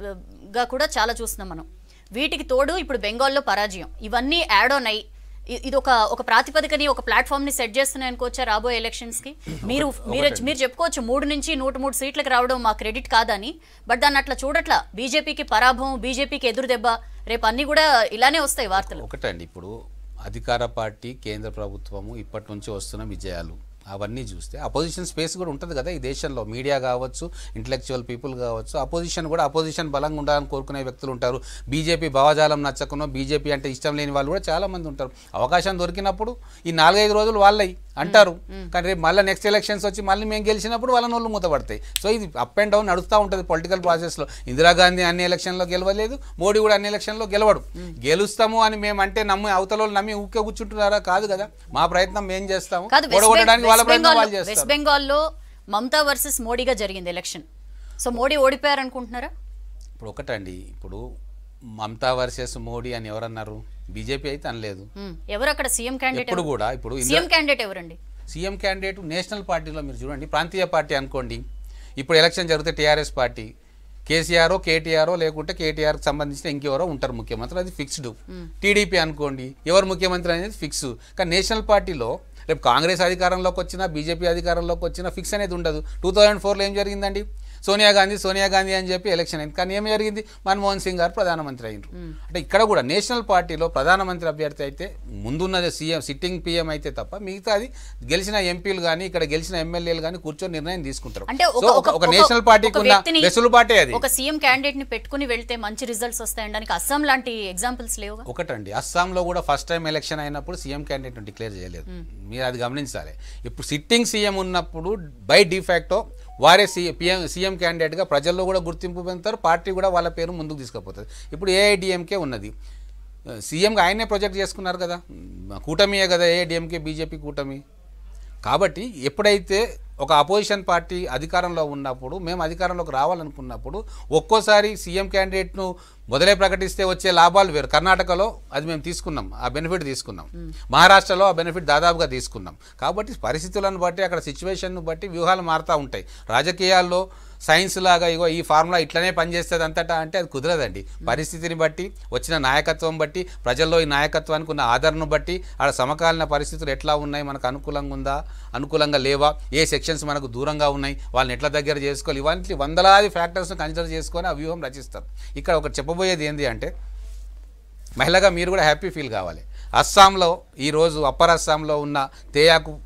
గా కూడా చాలా చూస్తున్నాం మనం వీటికి తోడు ఇప్పుడు బెంగాల్లో పరాజయం ఇవన్నీ యాడ్ ఆన్ అయ్యి ఇ- ఇది ఒక ఒక ప్రాతిపదికని ఒక ప్లాట్ఫామ్ ని సెట్ చేస్తున్నాయి అనుకోవచ్చా రాబోయే ఎలక్షన్స్ కి మీరు మీరు మీరు చెప్పుకోవచ్చు మూడు నుంచి నూట మూడు సీట్లకు రావడం మా క్రెడిట్ కాదని బట్ దాన్ని అట్లా చూడట్లా బీజేపీకి పరాభవం బీజేపీకి ఎదురు దెబ్బ రేపు అన్ని కూడా ఇలానే వస్తాయి వార్తలు ఒకటండి ఇప్పుడు అధికార పార్టీ కేంద్ర ప్రభుత్వము ఇప్పటి నుంచి వస్తున్న విజయాలు అవన్నీ చూస్తే అపోజిషన్ స్పేస్ కూడా ఉంటుంది కదా ఈ దేశంలో మీడియా కావచ్చు ఇంటలెక్చువల్ పీపుల్ కావచ్చు అపోజిషన్ కూడా అపోజిషన్ బలంగా ఉండాలని కోరుకునే వ్యక్తులు ఉంటారు బీజేపీ భావజాలం నచ్చకునో బీజేపీ అంటే ఇష్టం లేని వాళ్ళు కూడా చాలా మంది ఉంటారు అవకాశం దొరికినప్పుడు ఈ నాలుగైదు రోజులు వాళ్ళయి అంటారు కానీ రేపు మళ్ళీ నెక్స్ట్ ఎలక్షన్స్ వచ్చి మళ్ళీ మేము గెలిచినప్పుడు వాళ్ళ నోళ్ళు మూతపడతాయి సో ఇది అప్ అండ్ డౌన్ నడుస్తూ ఉంటుంది పొలిటికల్ ప్రాసెస్లో ఇందిరాగాంధీ అన్ని ఎలక్షన్లో గెలవలేదు మోడీ కూడా అన్ని ఎలక్షన్లో గెలవడు గెలుస్తాము అని మేము అంటే నమ్మి అవతల వాళ్ళు నమ్మి ఊకే కూర్చుంటున్నారా కాదు కదా మా ప్రయత్నం మేము చేస్తాము కాదు వెస్ట్ ఓడగొట్టడానికి వాళ్ళ బెంగాల్ ప్రయత్నం వాళ్ళు వెస్ట్ చేస్తారు బెంగాల్లో మమతా వర్సెస్ మోడీగా జరిగింది ఎలక్షన్ సో మోడీ ఓడిపోయారు అనుకుంటున్నారా ఇప్పుడు ఒకటండి ఇప్పుడు మమతా వర్సెస్ మోడీ అని ఎవరన్నారు బీజేపీ అయితే అనలేదు మ్మ్. ఎవరు అక్కడ సీఎం క్యాండిడేట్ ఎప్పుడు కూడా ఇప్పుడు ఇందిరా- సీఎం క్యాండిడేట్ ఎవరండి సీఎం క్యాండిడేట్ నేషనల్ పార్టీలో మీరు చూడండి ప్రాంతీయ పార్టీ అనుకోండి ఇప్పుడు ఎలక్షన్ జరిగితే టీఆర్ఎస్ పార్టీ కేసీఆర్ కేటీఆర్ లేకుంటే కేటీఆర్కి సంబంధించిన ఇంకెవరో ఉంటారు ముఖ్యమంత్రి అది ఫిక్స్డ్ టీడీపీ అనుకోండి ఎవరు ముఖ్యమంత్రి అనేది ఫిక్స్ కానీ నేషనల్ పార్టీలో రేపు కాంగ్రెస్ అధికారంలోకి వచ్చినా బీజేపీ అధికారంలోకి వచ్చినా ఫిక్స్ అనేది ఉండదు టూ థౌజండ్ ఫోర్లో ఏం జరిగిందండి సోనియా గాంధీ సోనియా గాంధీ అని చెప్పి ఎలక్షన్ అయింది కానీ ఏం జరిగింది మన్మోహన్ సింగ్ గారు ప్రధానమంత్రి అయ్యారు అంటే ఇక్కడ కూడా నేషనల్ పార్టీలో ప్రధానమంత్రి అభ్యర్థి అయితే ముందున్నది సీఎం సిట్టింగ్ పీఎం అయితే తప్ప మిగతాది గెలిచిన ఎంపీలు కానీ ఇక్కడ గెలిచిన ఎమ్మెల్యేలు కానీ కూర్చొని నిర్ణయం తీసుకుంటారు అంటే సో ఒక- ఒక నేషనల్ పార్టీకి ఉన్న వ్యక్తిని- వెసులుబాటే అది ఒక సీఎం క్యాండిడేట్ ని పెట్టుకుని వెళ్తే మంచి రిజల్ట్స్ వస్తాయనడానికి అస్సాం లాంటి ఎగ్జాంపుల్స్ లేవుగా ఒకటండి అస్సాంలో కూడా ఫస్ట్ టైం ఎలక్షన్ అయినప్పుడు సీఎం క్యాండిడేట్ డిక్లేర్ చేయలేదు మీరు అది గమనించాలి ఇప్పుడు సిట్టింగ్ సీఎం ఉన్నప్పుడు బై డిఫాక్టో వారే సీ పిఎం సీఎం క్యాండిడేట్గా ప్రజల్లో కూడా గుర్తింపు పొందుతారు పార్టీ కూడా వాళ్ళ పేరు ముందుకు తీసుకుపోతుంది ఇప్పుడు ఏఐడిఎంకే ఉన్నది సీఎంగా ఆయనే ప్రొజెక్ట్ చేసుకున్నారు కదా కూటమియే కదా ఏఐడిఎంకే బీజేపీ కూటమి కాబట్టి ఎప్పుడైతే ఒక అపోజిషన్ పార్టీ అధికారంలో ఉన్నప్పుడు మేము అధికారంలోకి రావాలనుకున్నప్పుడు ఒక్కోసారి సీఎం క్యాండిడేట్ను మొదలే ప్రకటిస్తే వచ్చే లాభాలు వేరు కర్ణాటకలో అది మేము తీసుకున్నాం ఆ బెనిఫిట్ తీసుకున్నాం మహారాష్ట్రలో ఆ బెనిఫిట్ దాదాపుగా తీసుకున్నాం కాబట్టి పరిస్థితులను బట్టి అక్కడ సిచ్యువేషన్ను బట్టి వ్యూహాలు మారుతూ ఉంటాయి రాజకీయాల్లో సైన్స్ లాగా ఇగో ఈ ఫార్ములా ఇట్లనే పనిచేస్తుంది అంతటా అంటే అది కుదరదండి పరిస్థితిని బట్టి వచ్చిన నాయకత్వం బట్టి ప్రజల్లో ఈ నాయకత్వానికి ఉన్న ఆదరణను బట్టి ఆడ సమకాలీన పరిస్థితులు ఎట్లా ఉన్నాయి మనకు అనుకూలంగా ఉందా అనుకూలంగా లేవా ఏ సెక్షన్స్ మనకు దూరంగా ఉన్నాయి వాళ్ళని ఎట్లా దగ్గర చేసుకోవాలి ఇవన్నీ వందలాది ఫ్యాక్టర్స్ని కన్సిడర్ చేసుకొని ఆ వ్యూహం రచిస్తారు ఇక్కడ ఒకటి చెప్పబోయేది ఏంటి అంటే మహిళగా మీరు కూడా హ్యాపీ ఫీల్ కావాలి అస్సాంలో ఈరోజు అప్పర్ అస్సాంలో ఉన్న తేయాకు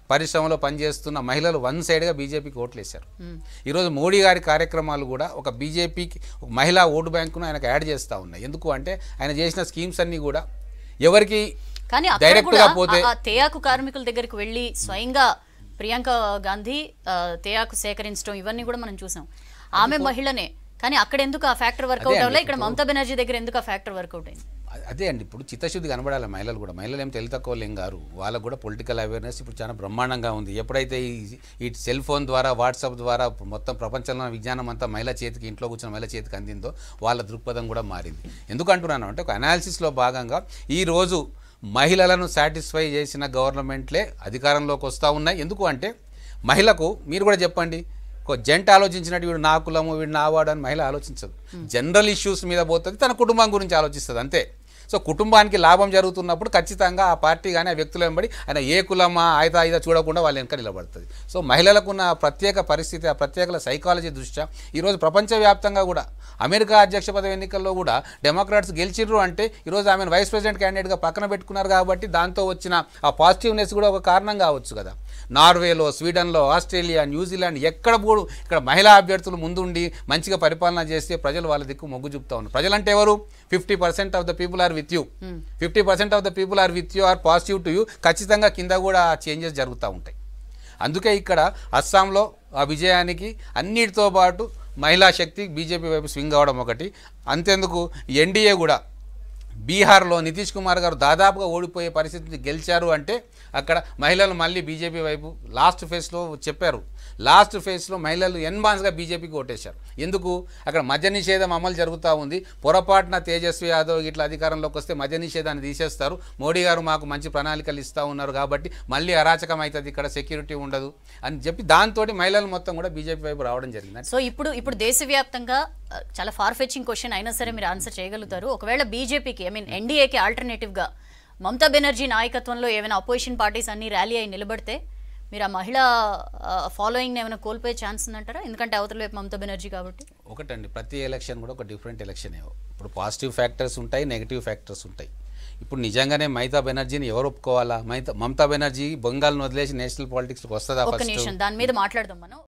పరిశ్రమలో పనిచేస్తున్న మహిళలు వన్ సైడ్గా బీజేపీకి ఓట్లు వేశారు ఈరోజు మోడీ గారి కార్యక్రమాలు కూడా ఒక బీజేపీకి ఒక మహిళా ఓటు బ్యాంకును ఆయనకు యాడ్ చేస్తూ ఉన్నాయి ఎందుకు అంటే ఆయన చేసిన స్కీమ్స్ అన్నీ కూడా ఎవరికి కానీ అక్కడ డైరెక్ట్ కూడా గా పోతే ఆ- ఆ తేయాకు కార్మికుల దగ్గరికి వెళ్ళి స్వయంగా ప్రియాంక గాంధీ ఆ, తేయాకు సేకరించడం ఇవన్నీ కూడా మనం చూసాం ఆమె మహిళనే కానీ అక్కడ ఎందుకు ఆ ఫ్యాక్టర్ వర్కౌట్ అండి, అవ్వలే ఇక్కడ మమతా బెనర్జీ దగ్గర ఎందుకు ఆ ఫ్యాక్టర్ వర్కౌట్ అయింది అ- అదే అండి ఇప్పుడు చిత్తశుద్ధి కనబడాలి మహిళలు కూడా మహిళలు ఏం తెలివి తక్కువ లేం గారు వాళ్ళకు కూడా పొలిటికల్ అవేర్నెస్ ఇప్పుడు చాలా బ్రహ్మాండంగా ఉంది ఎప్పుడైతే ఈ ఈ సెల్ ఫోన్ ద్వారా వాట్సాప్ ద్వారా మొత్తం ప్రపంచంలో ఉన్న విజ్ఞానం అంతా మహిళ చేతికి ఇంట్లో కూర్చున్న మహిళ చేతికి అందిందో వాళ్ళ దృక్పథం కూడా మారింది ఎందుకు అంటున్నాను అంటే ఒక అనాలిసిస్లో భాగంగా ఈ రోజు మహిళలను సాటిస్ఫై చేసిన గవర్నమెంట్లే అధికారంలోకి వస్తూ ఉన్నాయి ఎందుకు అంటే మహిళకు మీరు కూడా చెప్పండి ఒక జంట ఆలోచించినట్టు వీడు నా కులము వీడు నా వాడు అని మహిళ ఆలోచించదు జనరల్ ఇష్యూస్ మీద పోతుంది తన కుటుంబం గురించి ఆలోచిస్తుంది అంతే సో కుటుంబానికి లాభం జరుగుతున్నప్పుడు ఖచ్చితంగా ఆ పార్టీ కానీ ఆ వ్యక్తులు వెంబడి ఆయన ఏ కులమా ఆయుధ ఆయుధ చూడకుండా వాళ్ళ వెనక నిలబడుతుంది సో మహిళలకు ఉన్న ఆ ప్రత్యేక పరిస్థితి ఆ ప్రత్యేక సైకాలజీ దృష్ట్యా ఈరోజు ప్రపంచవ్యాప్తంగా కూడా అమెరికా అధ్యక్ష పదవి ఎన్నికల్లో కూడా డెమోక్రాట్స్ గెలిచిర్రు అంటే ఈరోజు ఆమెను వైస్ ప్రెసిడెంట్ క్యాండిడేట్గా పక్కన పెట్టుకున్నారు కాబట్టి దాంతో వచ్చిన ఆ పాజిటివ్నెస్ కూడా ఒక కారణం కావచ్చు కదా నార్వేలో స్వీడన్లో ఆస్ట్రేలియా న్యూజిలాండ్ ఎక్కడ పోడు ఇక్కడ మహిళా అభ్యర్థులు ముందుండి మంచిగా పరిపాలన చేస్తే ప్రజలు వాళ్ళ దిక్కు మొగ్గు చూపుతా ఉన్నారు ప్రజలంటే ఎవరు fifty percent of the people are with you fifty percent of the people are with you are positive to you ఖచ్చితంగా కింద కూడా చేంజెస్ జరుగుతూ ఉంటాయి అందుకే ఇక్కడ అస్సాంలో ఆ విజయానికి అన్నిటితో పాటు మహిళా శక్తి బీజేపీ వైపు స్వింగ్ అవ్వడం ఒకటి అంతేందుకు ఎన్డీఏ కూడా బీహార్లో నితీష్ కుమార్ గారు దాదాపుగా ఓడిపోయే పరిస్థితి గెలిచారు అంటే అక్కడ మహిళలు మళ్ళీ బీజేపీ వైపు లాస్ట్ ఫేజ్లో చెప్పారు లాస్ట్ ఫేజ్లో మహిళలు ఎన్బాన్స్గా బీజేపీకి ఓటేశారు ఎందుకు అక్కడ మద్య నిషేధం అమలు జరుగుతూ ఉంది పొరపాటున తేజస్వి యాదవ్ ఇట్లా అధికారంలోకి వస్తే మద్య నిషేధాన్ని తీసేస్తారు మోడీ గారు మాకు మంచి ప్రణాళికలు ఇస్తూ ఉన్నారు కాబట్టి మళ్ళీ అరాచకం అవుతుంది ఇక్కడ సెక్యూరిటీ ఉండదు అని చెప్పి దాంతో మహిళలు మొత్తం కూడా బీజేపీ వైపు రావడం జరిగింది సో ఇప్పుడు ఇప్పుడు దేశవ్యాప్తంగా ఆ, చాలా ఫార్ ఫెచింగ్ క్వశ్చన్ అయినా సరే మీరు ఆన్సర్ చేయగలుగుతారు ఒకవేళ బీజేపీకి ఐ మీన్ ఎన్డీఏకి ఆల్టర్నేటివ్గా మమతా బెనర్జీ నాయకత్వంలో ఏమైనా అపోజిషన్ పార్టీస్ అన్ని ర్యాలీ అయి నిలబడితే మీరు ఆ మహిళా ఫాలోయింగ్ ఏమైనా కోల్పోయే ఛాన్స్ ఉందంటారా ఎందుకంటే అవతల వైపు మమతా బెనర్జీ కాబట్టి ఒకటండి ప్రతి ఎలక్షన్ కూడా ఒక డిఫరెంట్ ఎలక్షన్ ఇప్పుడు పాజిటివ్ ఫ్యాక్టర్స్ ఉంటాయి నెగిటివ్ ఫ్యాక్టర్స్ ఉంటాయి ఇప్పుడు నిజంగానే మమతా బెనర్జీని ఎవరు ఒప్పుకోవాలా మమతా మమతా బెనర్జీ బెంగాల్ని వదిలేసి నేషనల్ పాలిటిక్స్కి వస్తుందా ఒక్క ఫస్ట్ నిమిషం దాని మీద మాట్లాడదాం మనం